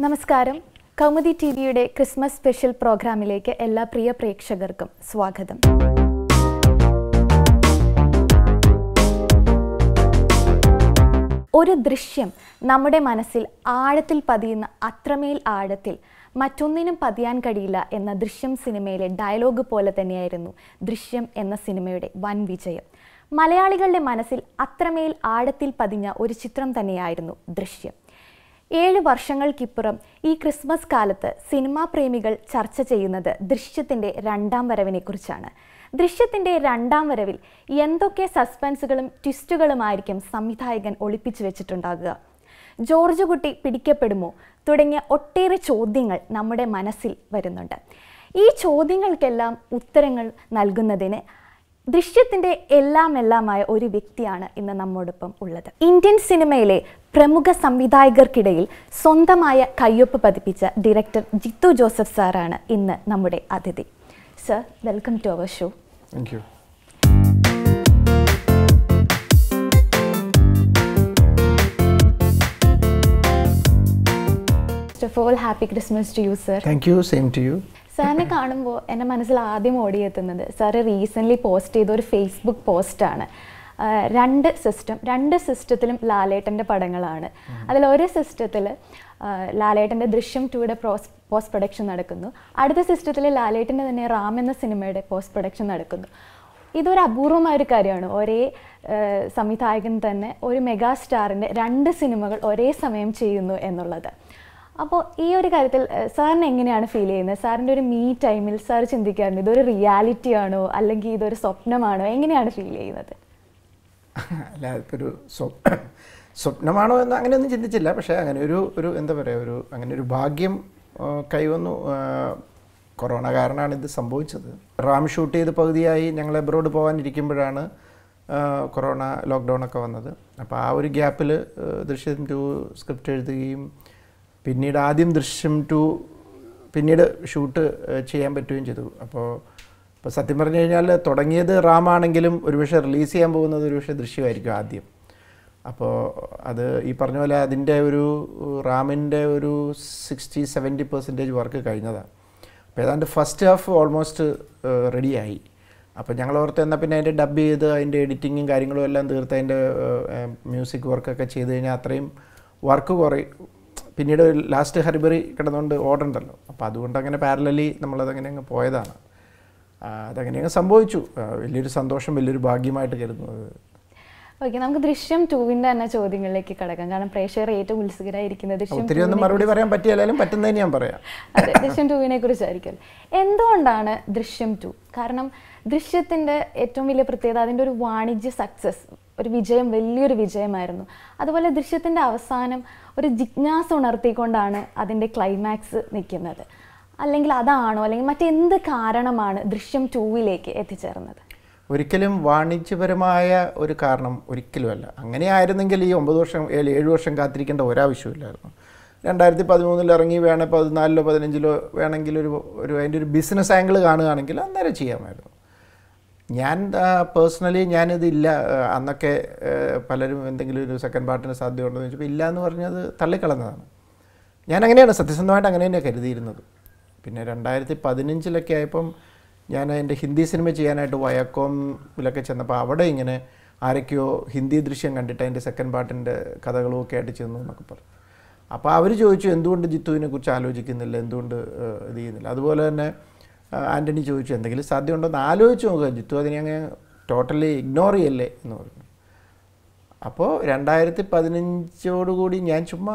നമസ്കാരം കൗമുദി ടി വിയുടെ ക്രിസ്മസ് സ്പെഷ്യൽ പ്രോഗ്രാമിലേക്ക് എല്ലാ പ്രിയ പ്രേക്ഷകർക്കും സ്വാഗതം ഒരു ദൃശ്യം നമ്മുടെ മനസ്സിൽ ആഴത്തിൽ പതിയുന്ന അത്രമേൽ ആഴത്തിൽ മറ്റൊന്നിനും പതിയാൻ കഴിയില്ല എന്ന ദൃശ്യം സിനിമയിലെ ഡയലോഗ് പോലെ തന്നെയായിരുന്നു ദൃശ്യം എന്ന സിനിമയുടെ വൻ വിജയം മലയാളികളുടെ മനസ്സിൽ അത്രമേൽ ആഴത്തിൽ പതിഞ്ഞ ഒരു ചിത്രം തന്നെയായിരുന്നു ദൃശ്യം ഏഴ് വർഷങ്ങൾക്കിപ്പുറം ഈ ക്രിസ്മസ് കാലത്ത് സിനിമാ പ്രേമികൾ ചർച്ച ചെയ്യുന്നത് ദൃശ്യത്തിൻ്റെ രണ്ടാം വരവിനെക്കുറിച്ചാണ് ദൃശ്യത്തിൻ്റെ രണ്ടാം വരവിൽ എന്തൊക്കെ സസ്പെൻസുകളും ട്വിസ്റ്റുകളുമായിരിക്കും സംവിധായകൻ ഒളിപ്പിച്ചു വെച്ചിട്ടുണ്ടാകുക ജോർജ് കുട്ടി പിടിക്കപ്പെടുമോ തുടങ്ങിയ ഒട്ടേറെ ചോദ്യങ്ങൾ നമ്മുടെ മനസ്സിൽ വരുന്നുണ്ട് ഈ ചോദ്യങ്ങൾക്കെല്ലാം ഉത്തരങ്ങൾ നൽകുന്നതിന് ദൃശ്യത്തിൻ്റെ എല്ലാം എല്ലാമായ ഒരു വ്യക്തിയാണ് ഇന്ന് നമ്മോടൊപ്പം ഉള്ളത് ഇന്ത്യൻ സിനിമയിലെ പ്രമുഖ സംവിധായകർക്കിടയിൽ സ്വന്തമായ കയ്യൊപ്പ് പതിപ്പിച്ച ഡയറക്ടർ ജിത്തു ജോസഫ് സാറാണ് ഇന്ന് നമ്മുടെ അതിഥി sir welcome to our show thank you first of all happy Christmas to you sir thank you same to you സാറിനെ കാണുമ്പോൾ എൻ്റെ മനസ്സിൽ ആദ്യം ഓടിയെത്തുന്നത് സാറ് റീസെൻ്റ്ലി പോസ്റ്റ് ചെയ്ത ഒരു ഫേസ്ബുക്ക് പോസ്റ്റാണ് രണ്ട് സിസ്റ്റം രണ്ട് സിസ്റ്റത്തിലും ലാലേട്ടൻ്റെ പടങ്ങളാണ് അതിൽ ഒരു സിസ്റ്റത്തിൽ ലാലേട്ടൻ്റെ ദൃശ്യം ടൂയുടെ പ്രോസ് പോസ്റ്റ് പ്രൊഡക്ഷൻ നടക്കുന്നു അടുത്ത സിസ്റ്റത്തിൽ ലാലേട്ടൻ്റെ തന്നെ റാം എന്ന സിനിമയുടെ പോസ്റ്റ് പ്രൊഡക്ഷൻ നടക്കുന്നു ഇതൊരു അപൂർവമായ ഒരു കാര്യമാണ് ഒരേ ആ, സംവിധായകൻ തന്നെ ഒരു മെഗാ സ്റ്റാറിൻ്റെ രണ്ട് സിനിമകൾ ഒരേ സമയം ചെയ്യുന്നു എന്നുള്ളത് അപ്പോൾ ഈ ഒരു കാര്യത്തിൽ ഏഹ്, സാറിന് എങ്ങനെയാണ് ഫീൽ ചെയ്യുന്നത് സാറിൻ്റെ ഒരു മീ ടൈമിൽ സാർ ചിന്തിക്കാറുണ്ട് ഇതൊരു റിയാലിറ്റി ആണോ അല്ലെങ്കിൽ ഇതൊരു സ്വപ്നമാണോ എങ്ങനെയാണ് ഫീൽ ചെയ്യുന്നത് അല്ല ഇപ്പം ഒരു സ്വപ് സ്വപ്നമാണോ എന്ന് അങ്ങനെയൊന്നും ചിന്തിച്ചില്ല പക്ഷേ അങ്ങനെ ഒരു ഒരു എന്താ പറയുക ഒരു അങ്ങനെ ഒരു ഭാഗ്യം ആ, കൈവന്നു ആ, കൊറോണ കാരണമാണ് ഇത് സംഭവിച്ചത് റാം ഷൂട്ട് ചെയ്ത് പകുതിയായി ഞങ്ങൾ എബ്രോഡ് പോകാനിരിക്കുമ്പോഴാണ് ആ, കൊറോണ ലോക്ക്ഡൗൺ ഒക്കെ വന്നത് അപ്പോൾ ആ ഒരു ഗ്യാപ്പിൽ ദൃശ്യം ടു സ്ക്രിപ്റ്റ് എഴുതുകയും പിന്നീട് ആദ്യം ദൃശ്യം ടു പിന്നീട് ഷൂട്ട് ഏഹ്, ചെയ്യാൻ പറ്റുകയും ചെയ്തു അപ്പോൾ ഇപ്പോൾ സത്യം പറഞ്ഞു കഴിഞ്ഞാൽ തുടങ്ങിയത് റാമാണെങ്കിലും ഒരുപക്ഷെ റിലീസ് ചെയ്യാൻ പോകുന്നത് ഒരുപക്ഷെ ദൃശ്യമായിരിക്കും ആദ്യം അപ്പോൾ അത് ഈ പറഞ്ഞ പോലെ അതിൻ്റെ ഒരു റാമിൻ്റെ ഒരു സിക്സ്റ്റി സെവൻറ്റി പെർസെൻറ്റേജ് വർക്ക് കഴിഞ്ഞതാണ് അപ്പോൾ ഏതാണ്ട് ഫസ്റ്റ് ഹാഫ് ഓൾമോസ്റ്റ് റെഡിയായി അപ്പോൾ ഞങ്ങൾ ഓർത്ത് എന്നാൽ പിന്നെ അതിൻ്റെ ഡബ് ചെയ്ത് അതിൻ്റെ എഡിറ്റിങ്ങും കാര്യങ്ങളും എല്ലാം തീർത്ത് അതിൻ്റെ മ്യൂസിക് വർക്കൊക്കെ ചെയ്ത് കഴിഞ്ഞാൽ അത്രയും വർക്ക് കുറയും പിന്നീട് ലാസ്റ്റ് ഹരിബറി കിടന്നുകൊണ്ട് ഓടണ്ടല്ലോ അപ്പോൾ അതുകൊണ്ട് അങ്ങനെ പാരലലി നമ്മളതങ്ങനെ അങ്ങ് പോയതാണ് ആ, അതങ്ങനെ അങ്ങ് സംഭവിച്ചു ആ, വലിയൊരു സന്തോഷം വലിയൊരു ഭാഗ്യമായിട്ട് കരുതുന്നത് ഓക്കെ നമുക്ക് ദൃശ്യം ടൂവിൻ്റെ തന്നെ ചോദ്യങ്ങളിലേക്ക് കടക്കാം കാരണം പ്രേക്ഷകർ ഏറ്റവും ഉത്സുകരായിരിക്കുന്നത് ദൃശ്യം ഒത്തിരി ഒന്നും മറുപടി പറയാൻ പറ്റിയാലും പറ്റുന്നതിന് ഞാൻ പറയാം അതെ ദൃശ്യം ടൂവിനെ കുറിച്ചായിരിക്കും എന്തുകൊണ്ടാണ് ദൃശ്യം ടു കാരണം ദൃശ്യത്തിൻ്റെ ഏറ്റവും വലിയ പ്രത്യേകത അതിൻ്റെ ഒരു വാണിജ്യ സക്സസ് ഒരു വിജയം വലിയൊരു വിജയമായിരുന്നു അതുപോലെ ദൃശ്യത്തിൻ്റെ അവസാനം ഒരു ജിജ്ഞാസ ഉണർത്തിക്കൊണ്ടാണ് അതിൻ്റെ ക്ലൈമാക്സ് നിൽക്കുന്നത് അല്ലെങ്കിൽ അതാണോ അല്ലെങ്കിൽ മറ്റെന്ത് കാരണമാണ് ദൃശ്യം ടൂവിലേക്ക് എത്തിച്ചേർന്നത് ഒരിക്കലും വാണിജ്യപരമായ ഒരു കാരണം ഒരിക്കലുമല്ല അങ്ങനെ ആയിരുന്നെങ്കിൽ ഈ ഒമ്പത് വർഷം ഏഴ് ഏഴ് വർഷം കാത്തിരിക്കേണ്ട ഒരാവശ്യമില്ലായിരുന്നു രണ്ടായിരത്തി പതിമൂന്നിൽ ഇറങ്ങി വേണേൽ പതിനാലിലോ പതിനഞ്ചിലോ വേണമെങ്കിൽ ഒരു ഒരു അതിൻ്റെ ഒരു ബിസിനസ് ആംഗിൾ കാണുകയാണെങ്കിൽ അന്നേരം ചെയ്യാമായിരുന്നു ഞാൻ പേഴ്സണലി ഞാനിതില്ല ആ, അന്നൊക്കെ ആ, പലരും എന്തെങ്കിലും ഒരു സെക്കൻഡ് പാർട്ടിന് സാധ്യത ഉണ്ടെന്ന് ചോദിച്ചപ്പോൾ ഇല്ല എന്ന് പറഞ്ഞത് തള്ളിക്കളഞ്ഞതാണ് ഞാൻ അങ്ങനെയാണ് സത്യസന്ധമായിട്ട് അങ്ങനെ തന്നെയാണ് കരുതിയിരുന്നത് പിന്നെ രണ്ടായിരത്തി പതിനഞ്ചിലൊക്കെ ആയപ്പം ഞാൻ എൻ്റെ ഹിന്ദി സിനിമ ചെയ്യാനായിട്ട് വയക്കോമിലൊക്കെ ചെന്നപ്പോൾ അവിടെ ഇങ്ങനെ ആരൊക്കെയോ ഹിന്ദി ദൃശ്യം കണ്ടിട്ട് അതിൻ്റെ സെക്കൻഡ് പാർട്ടിൻ്റെ കഥകളും ഒക്കെ ആയിട്ട് ചെന്നു എന്നൊക്കെ പറഞ്ഞു അപ്പോൾ അവർ ചോദിച്ചു എന്തുകൊണ്ട് ജിത്തുവിനെ കുറിച്ച് ആലോചിക്കുന്നില്ല എന്തുകൊണ്ട് ഏഹ്, ഇത് ചെയ്യുന്നില്ല അതുപോലെ തന്നെ ആ, ആൻ്റണി ചോദിച്ചു എന്തെങ്കിലും സാധ്യതയുണ്ടോ എന്ന് ആലോചിച്ച് നോക്കുക ജിത്തു അതിനെ അങ്ങ് ടോട്ടലി ഇഗ്നോർ ചെയ്യല്ലേ എന്ന് പറഞ്ഞു അപ്പോൾ രണ്ടായിരത്തി പതിനഞ്ചോടുകൂടി ഞാൻ ചുമ്മാ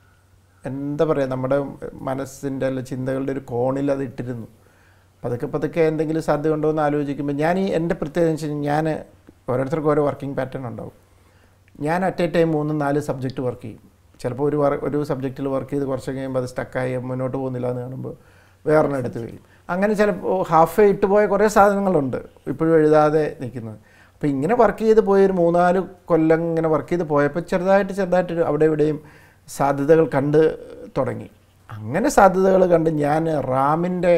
എന്താ പറയുക നമ്മുടെ മനസ്സിൻ്റെ അല്ല ചിന്തകളുടെ ഒരു കോണിൽ അത് ഇട്ടിരുന്നു പതുക്കെ പതുക്കെ എന്തെങ്കിലും സാധ്യത ഉണ്ടോ എന്ന് ആലോചിക്കുമ്പോൾ ഞാൻ ഈ എൻ്റെ പ്രത്യേകത എന്ന് വെച്ച് കഴിഞ്ഞാൽ ഞാൻ ഓരോരുത്തർക്കും ഓരോ വർക്കിംഗ് പാറ്റേൺ ഉണ്ടാവും ഞാൻ അറ്റ് എ ടൈം മൂന്നും നാല് സബ്ജക്റ്റ് വർക്ക് ചെയ്യും ചിലപ്പോൾ ഒരു വർ ഒരു സബ്ജക്റ്റിൽ വർക്ക് ചെയ്ത് കുറച്ച് കഴിയുമ്പോൾ അത് സ്റ്റക്കായി മുന്നോട്ട് പോകുന്നില്ല എന്ന് കാണുമ്പോൾ വേറൊരെണ്ണം എടുത്ത് വരും അങ്ങനെ ചിലപ്പോൾ ഹാഫ് ഇട്ട് പോയ കുറേ സാധനങ്ങളുണ്ട് ഇപ്പോഴും എഴുതാതെ നിൽക്കുന്നത് അപ്പോൾ ഇങ്ങനെ വർക്ക് ചെയ്ത് പോയ ഒരു മൂന്നാല് കൊല്ലം ഇങ്ങനെ വർക്ക് ചെയ്ത് പോയപ്പോൾ ചെറുതായിട്ട് ചെറുതായിട്ട് ഒരു അവിടെ ഇവിടെയും സാധ്യതകൾ കണ്ട് തുടങ്ങി അങ്ങനെ സാധ്യതകൾ കണ്ട് ഞാൻ റാമിൻ്റെ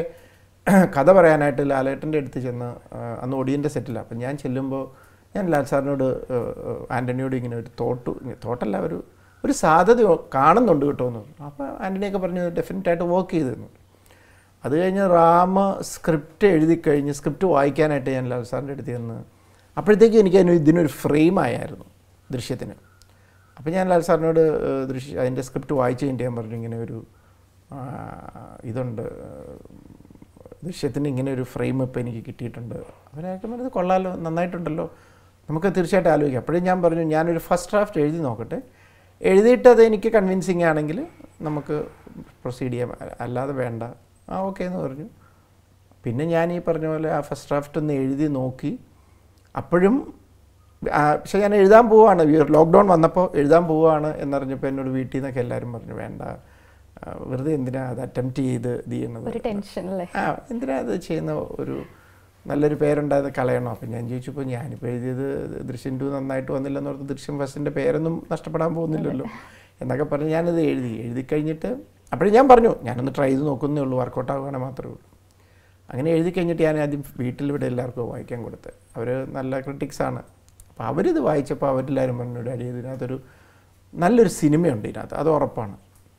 കഥ പറയാനായിട്ട് ലാലേട്ടൻ്റെ അടുത്ത് ചെന്ന് ആ, അന്ന് ഒടിയൻ്റെ സെറ്റിലാണ് അപ്പം ഞാൻ ചെല്ലുമ്പോൾ ഞാൻ ലാൽ സാറിനോട് ഏഹ്, ഏഹ്, ആൻ്റണിയോട് ഇങ്ങനെ ഒരു തോട്ട് തോട്ടല്ല ഒരു ഒരു സാധ്യത കാണുന്നുണ്ട് കേട്ടോ എന്ന് പറഞ്ഞു അപ്പോൾ ആൻ്റണിയൊക്കെ പറഞ്ഞു ഡെഫിനറ്റായിട്ട് വർക്ക് ചെയ്തിരുന്നു അത് കഴിഞ്ഞ് റാം സ്ക്രിപ്റ്റ് എഴുതി കഴിഞ്ഞ് സ്ക്രിപ്റ്റ് വായിക്കാനായിട്ട് ഞാൻ ലാൽ സാറിൻ്റെ അടുത്ത് ചെന്ന് അപ്പോഴത്തേക്കും എനിക്ക് അതിന് ഇതിനൊരു ഫ്രെയിം ആയായിരുന്നു ദൃശ്യത്തിന് അപ്പോൾ ഞാൻ ലാൽ സാറിനോട് ഏഹ്, ദൃശ്യ അതിൻ്റെ സ്ക്രിപ്റ്റ് വായിച്ച് കഴിഞ്ഞിട്ട് ഞാൻ പറഞ്ഞു ഇങ്ങനെ ഒരു ആ, ഇതുണ്ട് ഏഹ്, ദൃശ്യത്തിന് ഇങ്ങനെ ഒരു ഫ്രെയിം ഇപ്പോൾ എനിക്ക് കിട്ടിയിട്ടുണ്ട് അവരായിട്ട് പറഞ്ഞത് കൊള്ളാലോ നന്നായിട്ടുണ്ടല്ലോ നമുക്ക് തീർച്ചയായിട്ടും ആലോചിക്കാം അപ്പോഴും ഞാൻ പറഞ്ഞു ഞാനൊരു ഫസ്റ്റ് ഡ്രാഫ്റ്റ് എഴുതി നോക്കട്ടെ എഴുതിയിട്ട് അത് എനിക്ക് കൺവിൻസിങ് ആണെങ്കിൽ നമുക്ക് പ്രൊസീഡ് ചെയ്യാം അല്ലാതെ വേണ്ട ആ ഓക്കെ എന്ന് പറഞ്ഞു പിന്നെ ഞാൻ ഈ പറഞ്ഞ പോലെ ആ ഫസ്റ്റ് ഡ്രാഫ്റ്റ് ഒന്ന് എഴുതി നോക്കി അപ്പോഴും ആ, പക്ഷെ ഞാൻ എഴുതാൻ പോവാണ് ലോക്ക്ഡൗൺ വന്നപ്പോൾ എഴുതാൻ പോവാണ് എന്നറിഞ്ഞപ്പോൾ എന്നോട് വീട്ടിൽ നിന്നൊക്കെ എല്ലാവരും പറഞ്ഞു വേണ്ട ആ, വെറുതെ എന്തിനാ അത് അറ്റംപ്റ്റ് ചെയ്ത് ഇത് ചെയ്യണത് ഒരു ടെൻഷൻ അല്ലേ ആ എന്തിനാ അത് ചെയ്യുന്ന ഒരു നല്ലൊരു പേരുണ്ടായത് കളയണോ അപ്പം ഞാൻ ചോദിച്ചപ്പോൾ ഞാനിപ്പോൾ എഴുതിയത് ദൃശ്യം ടു നന്നായിട്ട് വന്നില്ലെന്ന് ഓർത്ത് ദൃശ്യം ഫസ്റ്റിൻ്റെ പേരൊന്നും നഷ്ടപ്പെടാൻ പോകുന്നില്ലല്ലോ എന്നൊക്കെ പറഞ്ഞ് ഞാനത് എഴുതി എഴുതി കഴിഞ്ഞിട്ട് അപ്പോഴും ഞാൻ പറഞ്ഞു ഞാനൊന്ന് ട്രൈ ചെയ്ത് നോക്കുന്നേ ഉള്ളൂ വർക്കൗട്ട് ആവുകയാണെങ്കിൽ മാത്രമേ ഉള്ളൂ അങ്ങനെ എഴുതി കഴിഞ്ഞിട്ട് ഞാൻ ആദ്യം വീട്ടിലിവിടെ എല്ലാവർക്കും വായിക്കാൻ കൊടുത്ത് അവർ നല്ല ക്രിട്ടിക്സാണ് അപ്പോൾ അവരിത് വായിച്ചപ്പോൾ അവരെല്ലാവരും പറഞ്ഞു ഡാഡി ഇതിനകത്തൊരു നല്ലൊരു സിനിമയുണ്ട് ഇതിനകത്ത് അത് ഉറപ്പാണ്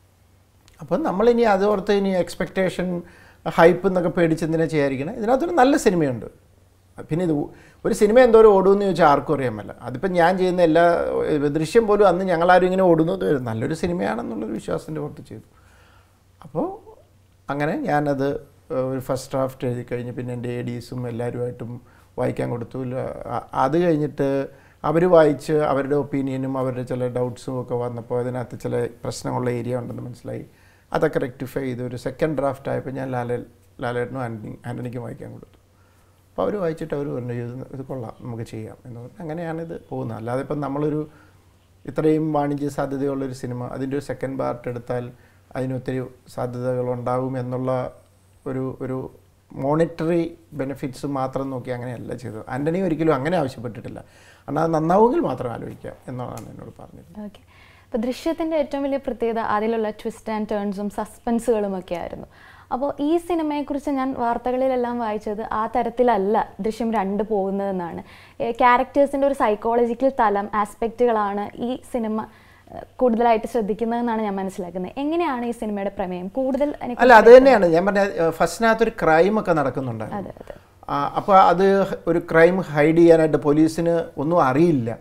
അപ്പം നമ്മളിനി അത് ഓർത്ത് ഇനി എക്സ്പെക്റ്റേഷൻ ഹൈപ്പ് എന്നൊക്കെ പേടിച്ച് എന്തിനാ ചെയ്യാതിരിക്കണം ഇതിനകത്തൊരു നല്ല സിനിമയുണ്ട് പിന്നെ ഇത് ഒരു സിനിമ എന്തോരം ഓടുമെന്ന് ചോദിച്ചാൽ ആർക്കും അറിയാൻ പറ്റില്ല അതിപ്പം ഞാൻ ചെയ്യുന്ന എല്ലാ ഏഹ്, ദൃശ്യം പോലും അന്ന് ഞങ്ങളാരും ഇങ്ങനെ ഓടുന്നത് നല്ലൊരു സിനിമയാണെന്നുള്ളൊരു വിശ്വാസത്തിൻ്റെ പുറത്ത് ചെയ്തു അപ്പോൾ അങ്ങനെ ഞാനത് ഏഹ്, ഒരു ഫസ്റ്റ് ഡ്രാഫ്റ്റ് എഴുതി കഴിഞ്ഞ് പിന്നെ എൻ്റെ എ ഡീസും എല്ലാവരുമായിട്ടും വായിക്കാൻ കൊടുത്തു ഇല്ല, അ- അത് കഴിഞ്ഞിട്ട് അവർ വായിച്ച് അവരുടെ ഒപ്പീനിയനും അവരുടെ ചില ഡൗട്ട്സും ഒക്കെ വന്നപ്പോൾ അതിനകത്ത് ചില പ്രശ്നമുള്ള ഏരിയ ഉണ്ടെന്ന് മനസ്സിലായി അതൊക്കെ റെക്ടിഫൈ ചെയ്ത് ഒരു സെക്കൻഡ് ഡ്രാഫ്റ്റ് ആയപ്പോൾ ഞാൻ ലാല ലാലേട്ടനും ആൻ്റണി ആൻ്റണിക്കും വായിക്കാൻ കൊടുത്തു അപ്പോൾ അവർ വായിച്ചിട്ട് അവർ പറഞ്ഞു ഇത് ഇത് കൊള്ളാം നമുക്ക് ചെയ്യാം എന്ന് പറഞ്ഞു അങ്ങനെയാണ് ഇത് പോകുന്നത് അല്ലാതെ ഇപ്പം നമ്മളൊരു ഇത്രയും വാണിജ്യ സാധ്യതയുള്ളൊരു സിനിമ അതിൻ്റെ ഒരു സെക്കൻഡ് പാർട്ട് എടുത്താൽ അതിനൊത്തിരി സാധ്യതകൾ ഉണ്ടാകും എന്നുള്ള ഒരു ഒരു മോണിറ്ററി ബെനിഫിറ്റ്സ് മാത്രം നോക്കി അങ്ങനെയല്ല ചെയ്തത് ആൻ്റണി ഒരിക്കലും അങ്ങനെ ആവശ്യപ്പെട്ടിട്ടില്ല കാരണം അത് നന്നാവുമെങ്കിൽ മാത്രം ആലോചിക്കാം എന്നുള്ളതാണ് എന്നോട് പറഞ്ഞത് ഓക്കെ അപ്പോൾ ദൃശ്യത്തിൻ്റെ ഏറ്റവും വലിയ പ്രത്യേകത അതിലുള്ള ട്വിസ്റ്റ് ആൻഡ് ടേൺസും സസ്പെൻസുകളും ഒക്കെ ആയിരുന്നു അപ്പോൾ ഈ സിനിമയെക്കുറിച്ച് ഞാൻ വാർത്തകളിലെല്ലാം വായിച്ചത് ആ തരത്തിലല്ല ദൃശ്യം രണ്ട് പോകുന്നതെന്നാണ് ക്യാരക്ടേഴ്സിൻ്റെ ഒരു സൈക്കോളജിക്കൽ തലം ആസ്പെക്റ്റുകളാണ് ഈ സിനിമ ഏഹ്, കൂടുതലായിട്ട് ശ്രദ്ധിക്കുന്നതെന്നാണ് ഞാൻ മനസ്സിലാക്കുന്നത് എങ്ങനെയാണ് ഈ സിനിമയുടെ പ്രമേയം കൂടുതൽ എനിക്ക് അല്ല അത് തന്നെയാണ് ഞാൻ പറഞ്ഞ ഫസ്റ്റിനകത്തൊരു ക്രൈം ഒക്കെ നടക്കുന്നുണ്ടായിരുന്നു അതെ അതെ അപ്പോൾ അത് ഒരു ക്രൈം ഹൈഡ് ചെയ്യാനായിട്ട് പോലീസിന് ഒന്നും അറിയില്ല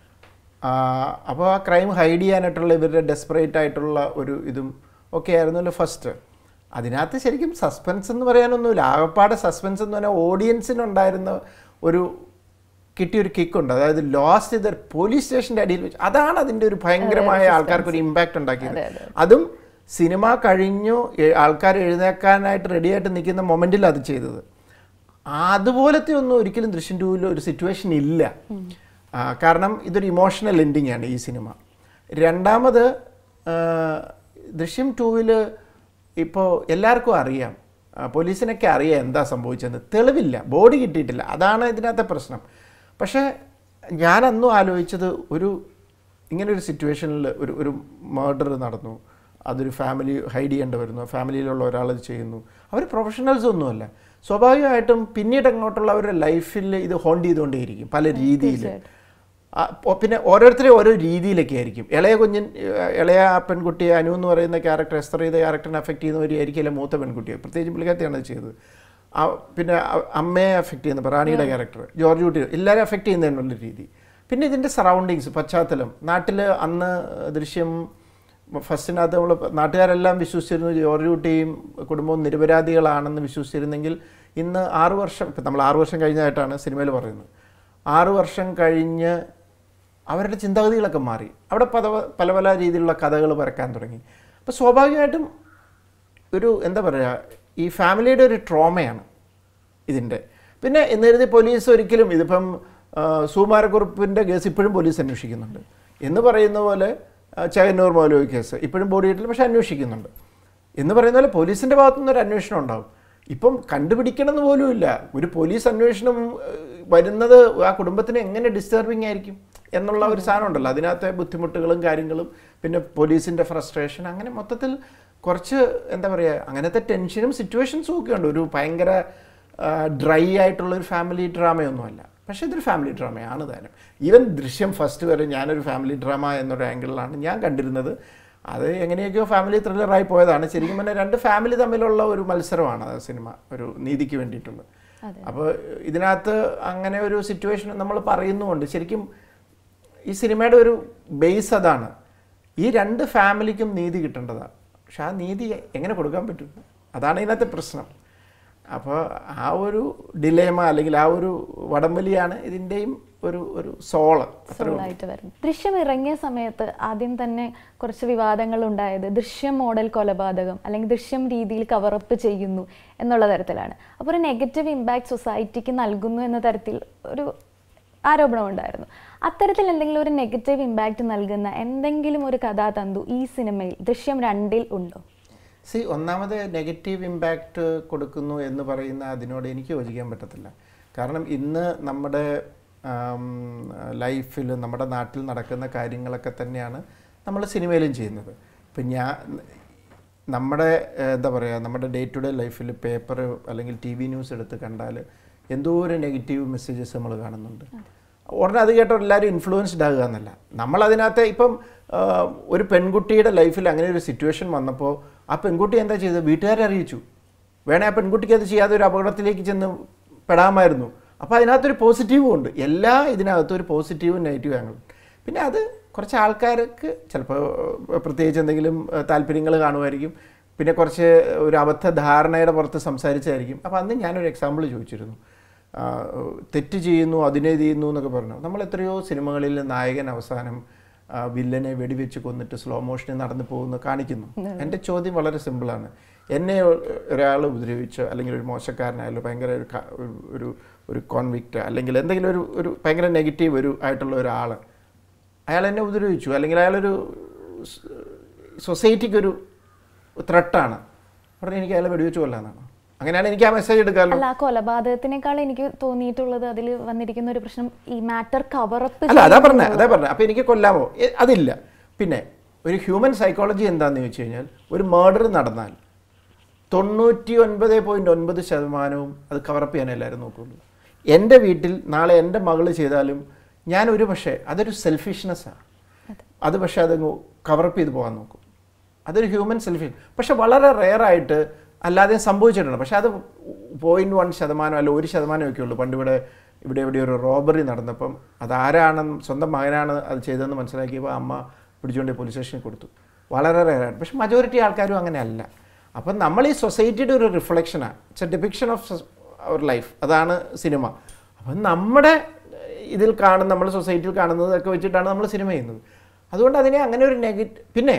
അപ്പോൾ ആ ക്രൈം ഹൈഡ് ചെയ്യാനായിട്ടുള്ള ഇവരുടെ ഡെസ്പറേറ്റ് ആയിട്ടുള്ള ഒരു ഇതും ഒക്കെ ആയിരുന്നല്ലോ ഫസ്റ്റ് അതിനകത്ത് ശരിക്കും സസ്പെൻസ് എന്ന് പറയാനൊന്നുമില്ല ആകപ്പാടെ സസ്പെൻസ് എന്ന് പറഞ്ഞാൽ ഓഡിയൻസിനുണ്ടായിരുന്ന ഒരു കിട്ടിയൊരു കിക്കുണ്ട് അതായത് ലോസ്റ്റ് ഇത് പോലീസ് സ്റ്റേഷൻ്റെ അടിയിൽ വെച്ച് അതാണ് അതിൻ്റെ ഒരു ഭയങ്കരമായ ആൾക്കാർക്ക് ഒരു ഇമ്പാക്റ്റ് ഉണ്ടാക്കിയത് അതും സിനിമ കഴിഞ്ഞു എ- ആൾക്കാർ എഴുന്നേക്കാനായിട്ട് റെഡിയായിട്ട് നിൽക്കുന്ന മൊമെൻറ്റിൽ അത് ചെയ്തത് അതുപോലത്തെ ഒന്നും ഒരിക്കലും ദൃശ്യം ടൂവിൽ ഒരു സിറ്റുവേഷൻ ഇല്ല ആ, കാരണം ഇതൊരു ഇമോഷണൽ എൻഡിങ് ആണ് ഈ സിനിമ രണ്ടാമത് ആ, ദൃശ്യം ടൂവിൽ ഇപ്പോൾ എല്ലാവർക്കും അറിയാം ആ, പോലീസിനൊക്കെ അറിയാം എന്താ സംഭവിച്ചതെന്ന് തെളിവില്ല ബോഡി കിട്ടിയിട്ടില്ല അതാണ് ഇതിനകത്തെ പ്രശ്നം പക്ഷേ ഞാൻ അന്നും ആലോചിച്ചത് ഒരു ഇങ്ങനെ ഒരു സിറ്റുവേഷനിൽ ഒരു ഒരു മർഡർ നടന്നു അതൊരു ഫാമിലി ഹൈഡ് ചെയ്യേണ്ടി വരുന്നു ഫാമിലിയിലുള്ള ഒരാൾ ഇത് ചെയ്യുന്നു അവർ പ്രൊഫഷണൽസ് ഒന്നുമല്ല സ്വാഭാവികമായിട്ടും പിന്നീട് അങ്ങോട്ടുള്ള അവരുടെ ലൈഫിൽ ഇത് ഹോണ്ട് ചെയ്തുകൊണ്ടേയിരിക്കും പല രീതിയിൽ ആ, ഒ- പിന്നെ ഓരോരുത്തരും ഓരോ രീതിയിലൊക്കെ ആയിരിക്കും ഇളയ കുഞ്ഞിൻ ഏഹ്, ഇളയ ആ പെൺകുട്ടിയെ അനു എന്ന് പറയുന്ന ക്യാരക്ടർ എസ്തർ ചെയ്ത ക്യാരക്ടറിനെ അഫക്റ്റ് ചെയ്യുന്നവരായിരിക്കില്ല മൂത്ത പെൺകുട്ടിയെ പ്രത്യേകിച്ച് പുള്ളിക്കാത്തിയാണ് അത് ചെയ്തത് ആ, പിന്നെ അ- അമ്മയെ അഫക്റ്റ് ചെയ്യുന്ന റാണിയുടെ ക്യാരക്ടർ ജോർജ് കുട്ടി എല്ലാവരും അഫക്റ്റ് ചെയ്യുന്നതിനുള്ള രീതി പിന്നെ ഇതിൻ്റെ സറൗണ്ടിങ്സ് പശ്ചാത്തലം നാട്ടിൽ അന്ന് ദൃശ്യം ഫസ്റ്റിനകത്ത് നമ്മൾ നാട്ടുകാരെല്ലാം വിശ്വസിച്ചിരുന്നു ജോർജ് കുട്ടിയും കുടുംബവും നിരപരാധികളാണെന്ന് വിശ്വസിച്ചിരുന്നെങ്കിൽ ഇന്ന് ആറു വർഷം ഇപ്പം നമ്മൾ ആറു വർഷം കഴിഞ്ഞതായിട്ടാണ് സിനിമയിൽ പറയുന്നത് ആറു വർഷം കഴിഞ്ഞ് അവരുടെ ചിന്താഗതികളൊക്കെ മാറി അവിടെ പല പല പല രീതിയിലുള്ള കഥകൾ പരക്കാൻ തുടങ്ങി അപ്പോൾ സ്വാഭാവികമായിട്ടും ഒരു എന്താ പറയുക ഈ ഫാമിലിയുടെ ഒരു ട്രോമയാണ് ഇതിൻ്റെ പിന്നെ എന്ന് കരുതി പോലീസ് ഒരിക്കലും ഇതിപ്പം ആ, സുകുമാരക്കുറുപ്പിൻ്റെ കേസ് ഇപ്പോഴും പോലീസ് അന്വേഷിക്കുന്നുണ്ട് എന്ന് പറയുന്ന പോലെ ആ, ചകന്നൂർ മൗലവി കേസ് ഇപ്പോഴും ബോഡി കിട്ടില്ല പക്ഷേ അന്വേഷിക്കുന്നുണ്ട് എന്ന് പറയുന്ന പോലെ പോലീസിൻ്റെ ഭാഗത്തുനിന്ന് ഒരു അന്വേഷണം ഉണ്ടാവും ഇപ്പം കണ്ടുപിടിക്കണമെന്ന് പോലും ഇല്ല ഒരു പോലീസ് അന്വേഷണം ഏഹ്, വരുന്നത് ആ കുടുംബത്തിന് എങ്ങനെ ഡിസ്റ്റർബിങ് ആയിരിക്കും എന്നുള്ള ഒരു സാധനം ഉണ്ടല്ലോ അതിനകത്തെ ബുദ്ധിമുട്ടുകളും കാര്യങ്ങളും പിന്നെ പോലീസിൻ്റെ ഫ്രസ്ട്രേഷൻ അങ്ങനെ മൊത്തത്തിൽ കുറച്ച് എന്താ പറയുക അങ്ങനത്തെ ടെൻഷനും സിറ്റുവേഷൻസും ഒക്കെ ഉണ്ട് ഒരു ഭയങ്കര ഡ്രൈ ആയിട്ടുള്ള ഒരു ഫാമിലി ഡ്രാമയൊന്നുമല്ല പക്ഷേ ഇതൊരു ഫാമിലി ഡ്രാമയാണ് താനും ഈവൻ ദൃശ്യം ഫസ്റ്റ് വരെ ഞാനൊരു ഫാമിലി ഡ്രാമ എന്നൊരു ആംഗിളിലാണ് ഞാൻ കണ്ടിരുന്നത് അത് എങ്ങനെയൊക്കെയോ ഫാമിലി ത്രില്ലറായി പോയതാണ് ശരിക്കും പറഞ്ഞാൽ രണ്ട് ഫാമിലി തമ്മിലുള്ള ഒരു മത്സരമാണ് ആ സിനിമ ഒരു നീതിക്ക് വേണ്ടിയിട്ടുള്ളത് അതെ. അപ്പോൾ ഇതിനകത്ത് അങ്ങനെ ഒരു സിറ്റുവേഷൻ നമ്മൾ പറയുന്നുമുണ്ട് ശരിക്കും ഈ സിനിമയുടെ ഒരു ബേസ് അതാണ് ഈ രണ്ട് ഫാമിലിക്കും നീതി കിട്ടേണ്ടതാണ് പക്ഷെ ആ നീതി എങ്ങനെ കൊടുക്കാൻ പറ്റും അതാണ് ഇതിനകത്തെ പ്രശ്നം അപ്പോൾ ആ ഒരു ഡിലേമ അല്ലെങ്കിൽ ആ ഒരു വടംവലിയാണ് ഇതിൻ്റെയും ഒരു ഒരു സോള് സോളായിട്ട് വരുന്നത് ദൃശ്യം ഇറങ്ങിയ സമയത്ത് ആദ്യം തന്നെ കുറച്ച് വിവാദങ്ങൾ ഉണ്ടായത് ദൃശ്യം മോഡൽ കൊലപാതകം അല്ലെങ്കിൽ ദൃശ്യം രീതിയിൽ കവറപ്പ് ചെയ്യുന്നു എന്നുള്ള തരത്തിലാണ് അപ്പോൾ ഒരു നെഗറ്റീവ് ഇമ്പാക്ട് സൊസൈറ്റിക്ക് നൽകുന്നു എന്ന തരത്തിൽ ഒരു ആരോപണം ഉണ്ടായിരുന്നു അത്തരത്തിൽ എന്തെങ്കിലും ഒരു നെഗറ്റീവ് ഇമ്പാക്റ്റ് നൽകുന്ന എന്തെങ്കിലും ഒരു കഥാതന്തു ഈ സിനിമയിൽ ദൃശ്യം രണ്ടിൽ ഉണ്ടോ സി ഒന്നാമത് നെഗറ്റീവ് ഇമ്പാക്റ്റ് കൊടുക്കുന്നു എന്ന് പറയുന്ന അതിനോട് എനിക്ക് യോജിക്കാൻ പറ്റത്തില്ല കാരണം ഇന്ന് നമ്മുടെ ലൈഫിൽ നമ്മുടെ നാട്ടിൽ നടക്കുന്ന കാര്യങ്ങളൊക്കെ തന്നെയാണ് നമ്മൾ സിനിമയിലും ചെയ്യുന്നത് ഇപ്പം ഞാൻ നമ്മുടെ ഏഹ്, എന്താ പറയുക നമ്മുടെ ഡേ ടു ഡേ ലൈഫിൽ പേപ്പർ അല്ലെങ്കിൽ ടി വി ന്യൂസ് എടുത്ത് കണ്ടാൽ എന്തോ ഒരു നെഗറ്റീവ് മെസ്സേജസ് നമ്മൾ കാണുന്നുണ്ട് ഉടനെ അത് കേട്ടോ എല്ലാവരും ഇൻഫ്ലുവൻസ്ഡ് ആകുക എന്നല്ല നമ്മളതിനകത്ത് ഇപ്പം ആ, ഒരു പെൺകുട്ടിയുടെ ലൈഫിൽ അങ്ങനെ ഒരു സിറ്റുവേഷൻ വന്നപ്പോൾ ആ പെൺകുട്ടി എന്താ ചെയ്തത് വീട്ടുകാരെ അറിയിച്ചു വേണേ ആ പെൺകുട്ടിക്ക് അത് ചെയ്യാതെ ഒരു അപകടത്തിലേക്ക് ചെന്ന് പെടാമായിരുന്നു അപ്പോൾ അതിനകത്തൊരു പോസിറ്റീവും ഉണ്ട് എല്ലാ ഇതിനകത്തും ഒരു പോസിറ്റീവും നെഗറ്റീവും ആംഗിൾ പിന്നെ അത് കുറച്ച് ആൾക്കാർക്ക് ചിലപ്പോൾ പ്രത്യേകിച്ച് എന്തെങ്കിലും താല്പര്യങ്ങൾ കാണുമായിരിക്കും പിന്നെ കുറച്ച് ഒരു അബദ്ധ ധാരണയുടെ പുറത്ത് സംസാരിച്ചായിരിക്കും അപ്പോൾ അന്ന് ഞാനൊരു എക്സാമ്പിൾ ചോദിച്ചിരുന്നു ആ, തെറ്റ് ചെയ്യുന്നു അതിനെ ചെയ്യുന്നു എന്നൊക്കെ പറഞ്ഞു നമ്മൾ എത്രയോ സിനിമകളിൽ നായകൻ അവസാനം ആ, വില്ലനെ വെടിവെച്ച് കൊന്നിട്ട് സ്ലോ മോഷനിൽ നടന്നു പോകുന്നു കാണിക്കുന്നു എൻ്റെ ചോദ്യം വളരെ സിമ്പിളാണ് എന്നെ ഒരാൾ ഉപദ്രവിച്ചോ അല്ലെങ്കിൽ ഒരു മോശക്കാരനായാലും ഭയങ്കര ഒരു ക- ഒരു- ഒരു ഒരു കോൺവിക്റ്റ് അല്ലെങ്കിൽ എന്തെങ്കിലും ഒരു ഒരു ഭയങ്കര നെഗറ്റീവ് ഒരു ആയിട്ടുള്ള ഒരാൾ അയാൾ എന്നെ ഉപദ്രവിച്ചു അല്ലെങ്കിൽ അയാളൊരു സൊസൈറ്റിക്കൊരു ത്രട്ടാണ് ഉടനെ എനിക്ക് അയാളെ വെടിവെച്ച് കൊല്ലാന്നാണ് അങ്ങനെയാണ് എനിക്ക് ആ മെസ്സേജ് എടുക്കാമല്ലോ അല്ല ആ കൊലപാതകത്തിനേക്കാൾ എനിക്ക് തോന്നിയിട്ടുള്ളത് അതിൽ വന്നിരിക്കുന്ന ഒരു പ്രശ്നം ഈ മാറ്റർ കവറപ്പ് അല്ല അതാ പറഞ്ഞ അതാ പറഞ്ഞ അപ്പോൾ എനിക്ക് കൊല്ലാമോ എ, അതില്ല പിന്നെ ഒരു ഹ്യൂമൻ സൈക്കോളജി എന്താണെന്ന് ചോദിച്ചു കഴിഞ്ഞാൽ ഒരു മർഡർ നടന്നാൽ തൊണ്ണൂറ്റി ഒൻപത് പോയിൻറ്റ് ഒൻപത് ശതമാനവും അത് കവറപ്പ് ചെയ്യാൻ എല്ലാവരും നോക്കുള്ളൂ എൻ്റെ വീട്ടിൽ നാളെ എൻ്റെ മകള് ചെയ്താലും ഞാൻ ഒരു പക്ഷേ അതൊരു സെൽഫിഷ്നെസ്സാണ് അത് പക്ഷേ അത് കവറപ്പ് ചെയ്ത് പോകാൻ നോക്കും അതൊരു ഹ്യൂമൻ സെൽഫിഷ് പക്ഷെ വളരെ റെയറായിട്ട് അല്ലാതെ സംഭവിച്ചിട്ടുണ്ട് പക്ഷെ അത് പോയിൻറ്റ് വൺ ശതമാനം അല്ല ഒരു ശതമാനമൊക്കെ ഉള്ളൂ പണ്ട് ഇവിടെ ഇവിടെ ഇവിടെ ഒരു റോബറി നടന്നപ്പം അതാരാണെന്ന് സ്വന്തം മകനാണ് അത് ചെയ്തതെന്ന് മനസ്സിലാക്കിയപ്പോൾ അമ്മ പിടിച്ചുകൊണ്ട് പോലീസ് സ്റ്റേഷനിൽ കൊടുത്തു വളരെ റെയറായിട്ട് പക്ഷെ മജോറിറ്റി ആൾക്കാരും അങ്ങനെ അല്ല അപ്പം നമ്മൾ ഈ സൊസൈറ്റിയുടെ ഒരു റിഫ്ലക്ഷനാണ് it's a depiction of our life അതാണ് സിനിമ അപ്പം നമ്മുടെ ഇതിൽ കാണുന്ന നമ്മൾ സൊസൈറ്റിയിൽ കാണുന്നതൊക്കെ വെച്ചിട്ടാണ് നമ്മൾ സിനിമ ചെയ്യുന്നത് അതുകൊണ്ട് അതിനെ അങ്ങനെ ഒരു നെഗറ്റീവ് പിന്നെ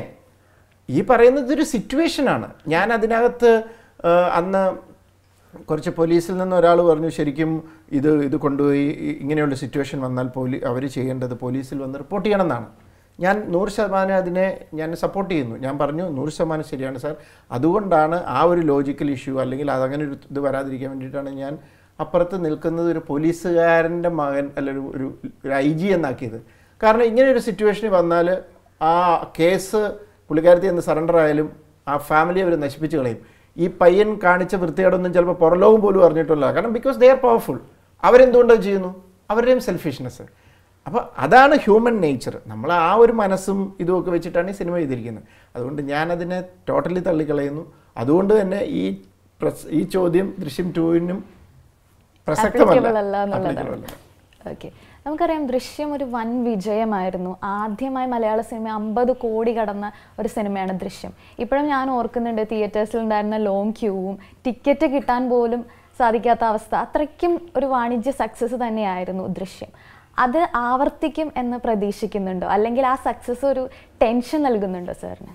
ഈ പറയുന്നത് ഇതൊരു സിറ്റുവേഷനാണ് ഞാൻ അതിനകത്ത് ആ, അന്ന് കുറച്ച് പോലീസിൽ നിന്ന് ഒരാൾ പറഞ്ഞു ശരിക്കും ഇത് ഇത് കൊണ്ടുപോയി ഇ- ഇങ്ങനെയുള്ള സിറ്റുവേഷൻ വന്നാൽ പോലീ അവർ ചെയ്യേണ്ടത് പോലീസിൽ വന്ന് റിപ്പോർട്ട് ചെയ്യണം എന്നാണ് ഞാൻ നൂറ് ശതമാനം അതിനെ ഞാൻ സപ്പോർട്ട് ചെയ്യുന്നു ഞാൻ പറഞ്ഞു നൂറ് ശതമാനം ശരിയാണ് സാർ അതുകൊണ്ടാണ് ആ ഒരു ലോജിക്കൽ ഇഷ്യൂ അല്ലെങ്കിൽ അതങ്ങനെ ഒരു ഇത് വരാതിരിക്കാൻ വേണ്ടിയിട്ടാണ് ഞാൻ അപ്പുറത്ത് നിൽക്കുന്നത് ഒരു പോലീസുകാരൻ്റെ മകൻ അല്ല ഒരു ഒരു ഒരു ഐ ജി എന്നാക്കിയത് കാരണം ഇങ്ങനെ ഒരു സിറ്റുവേഷനിൽ വന്നാൽ ആ കേസ് പുള്ളിക്കാരത്തി എന്ന് സറണ്ടർ ആയാലും ആ ഫാമിലി അവർ നശിപ്പിച്ച് കളയും ഈ പയ്യൻ കാണിച്ച വൃത്തികേടൊന്നും ചിലപ്പോൾ പുറലോകം പോലും അറിഞ്ഞിട്ടില്ല കാരണം ബിക്കോസ് ദേ ആർ പവർഫുൾ അവരെന്തുകൊണ്ട് അത് ചെയ്യുന്നു അവരുടെയും സെൽഫിഷ്നെസ് അപ്പോൾ അതാണ് ഹ്യൂമൻ നേച്ചർ നമ്മൾ ആ ഒരു മനസ്സും ഇതുമൊക്കെ വെച്ചിട്ടാണ് ഈ സിനിമ ചെയ്തിരിക്കുന്നത് അതുകൊണ്ട് ഞാനതിനെ ടോട്ടലി തള്ളിക്കളയുന്നു അതുകൊണ്ട് തന്നെ ഈ പ്രസ് ഈ ചോദ്യം ദൃശ്യം ടൂവിനും പ്രസക്തമല്ല Applicable അല്ല എന്നുള്ളതാണ് Applicable അല്ല. ഓക്കെ നമുക്കറിയാം ദൃശ്യം ഒരു വൻ വിജയമായിരുന്നു ആദ്യമായി മലയാള സിനിമ അമ്പത് കോടി കടന്ന ഒരു സിനിമയാണ് ദൃശ്യം ഇപ്പോഴും ഞാൻ ഓർക്കുന്നുണ്ട് തിയേറ്റേഴ്സിൽ ഉണ്ടായിരുന്ന ലോങ് ക്യൂവും ടിക്കറ്റ് കിട്ടാൻ പോലും സാധിക്കാത്ത അവസ്ഥ അത്രയ്ക്കും ഒരു വാണിജ്യ സക്സസ് തന്നെയായിരുന്നു ദൃശ്യം അത് ആവർത്തിക്കും എന്ന് പ്രതീക്ഷിക്കുന്നുണ്ടോ അല്ലെങ്കിൽ ആ സക്സസ് ഒരു ടെൻഷൻ നൽകുന്നുണ്ടോ സാറിന്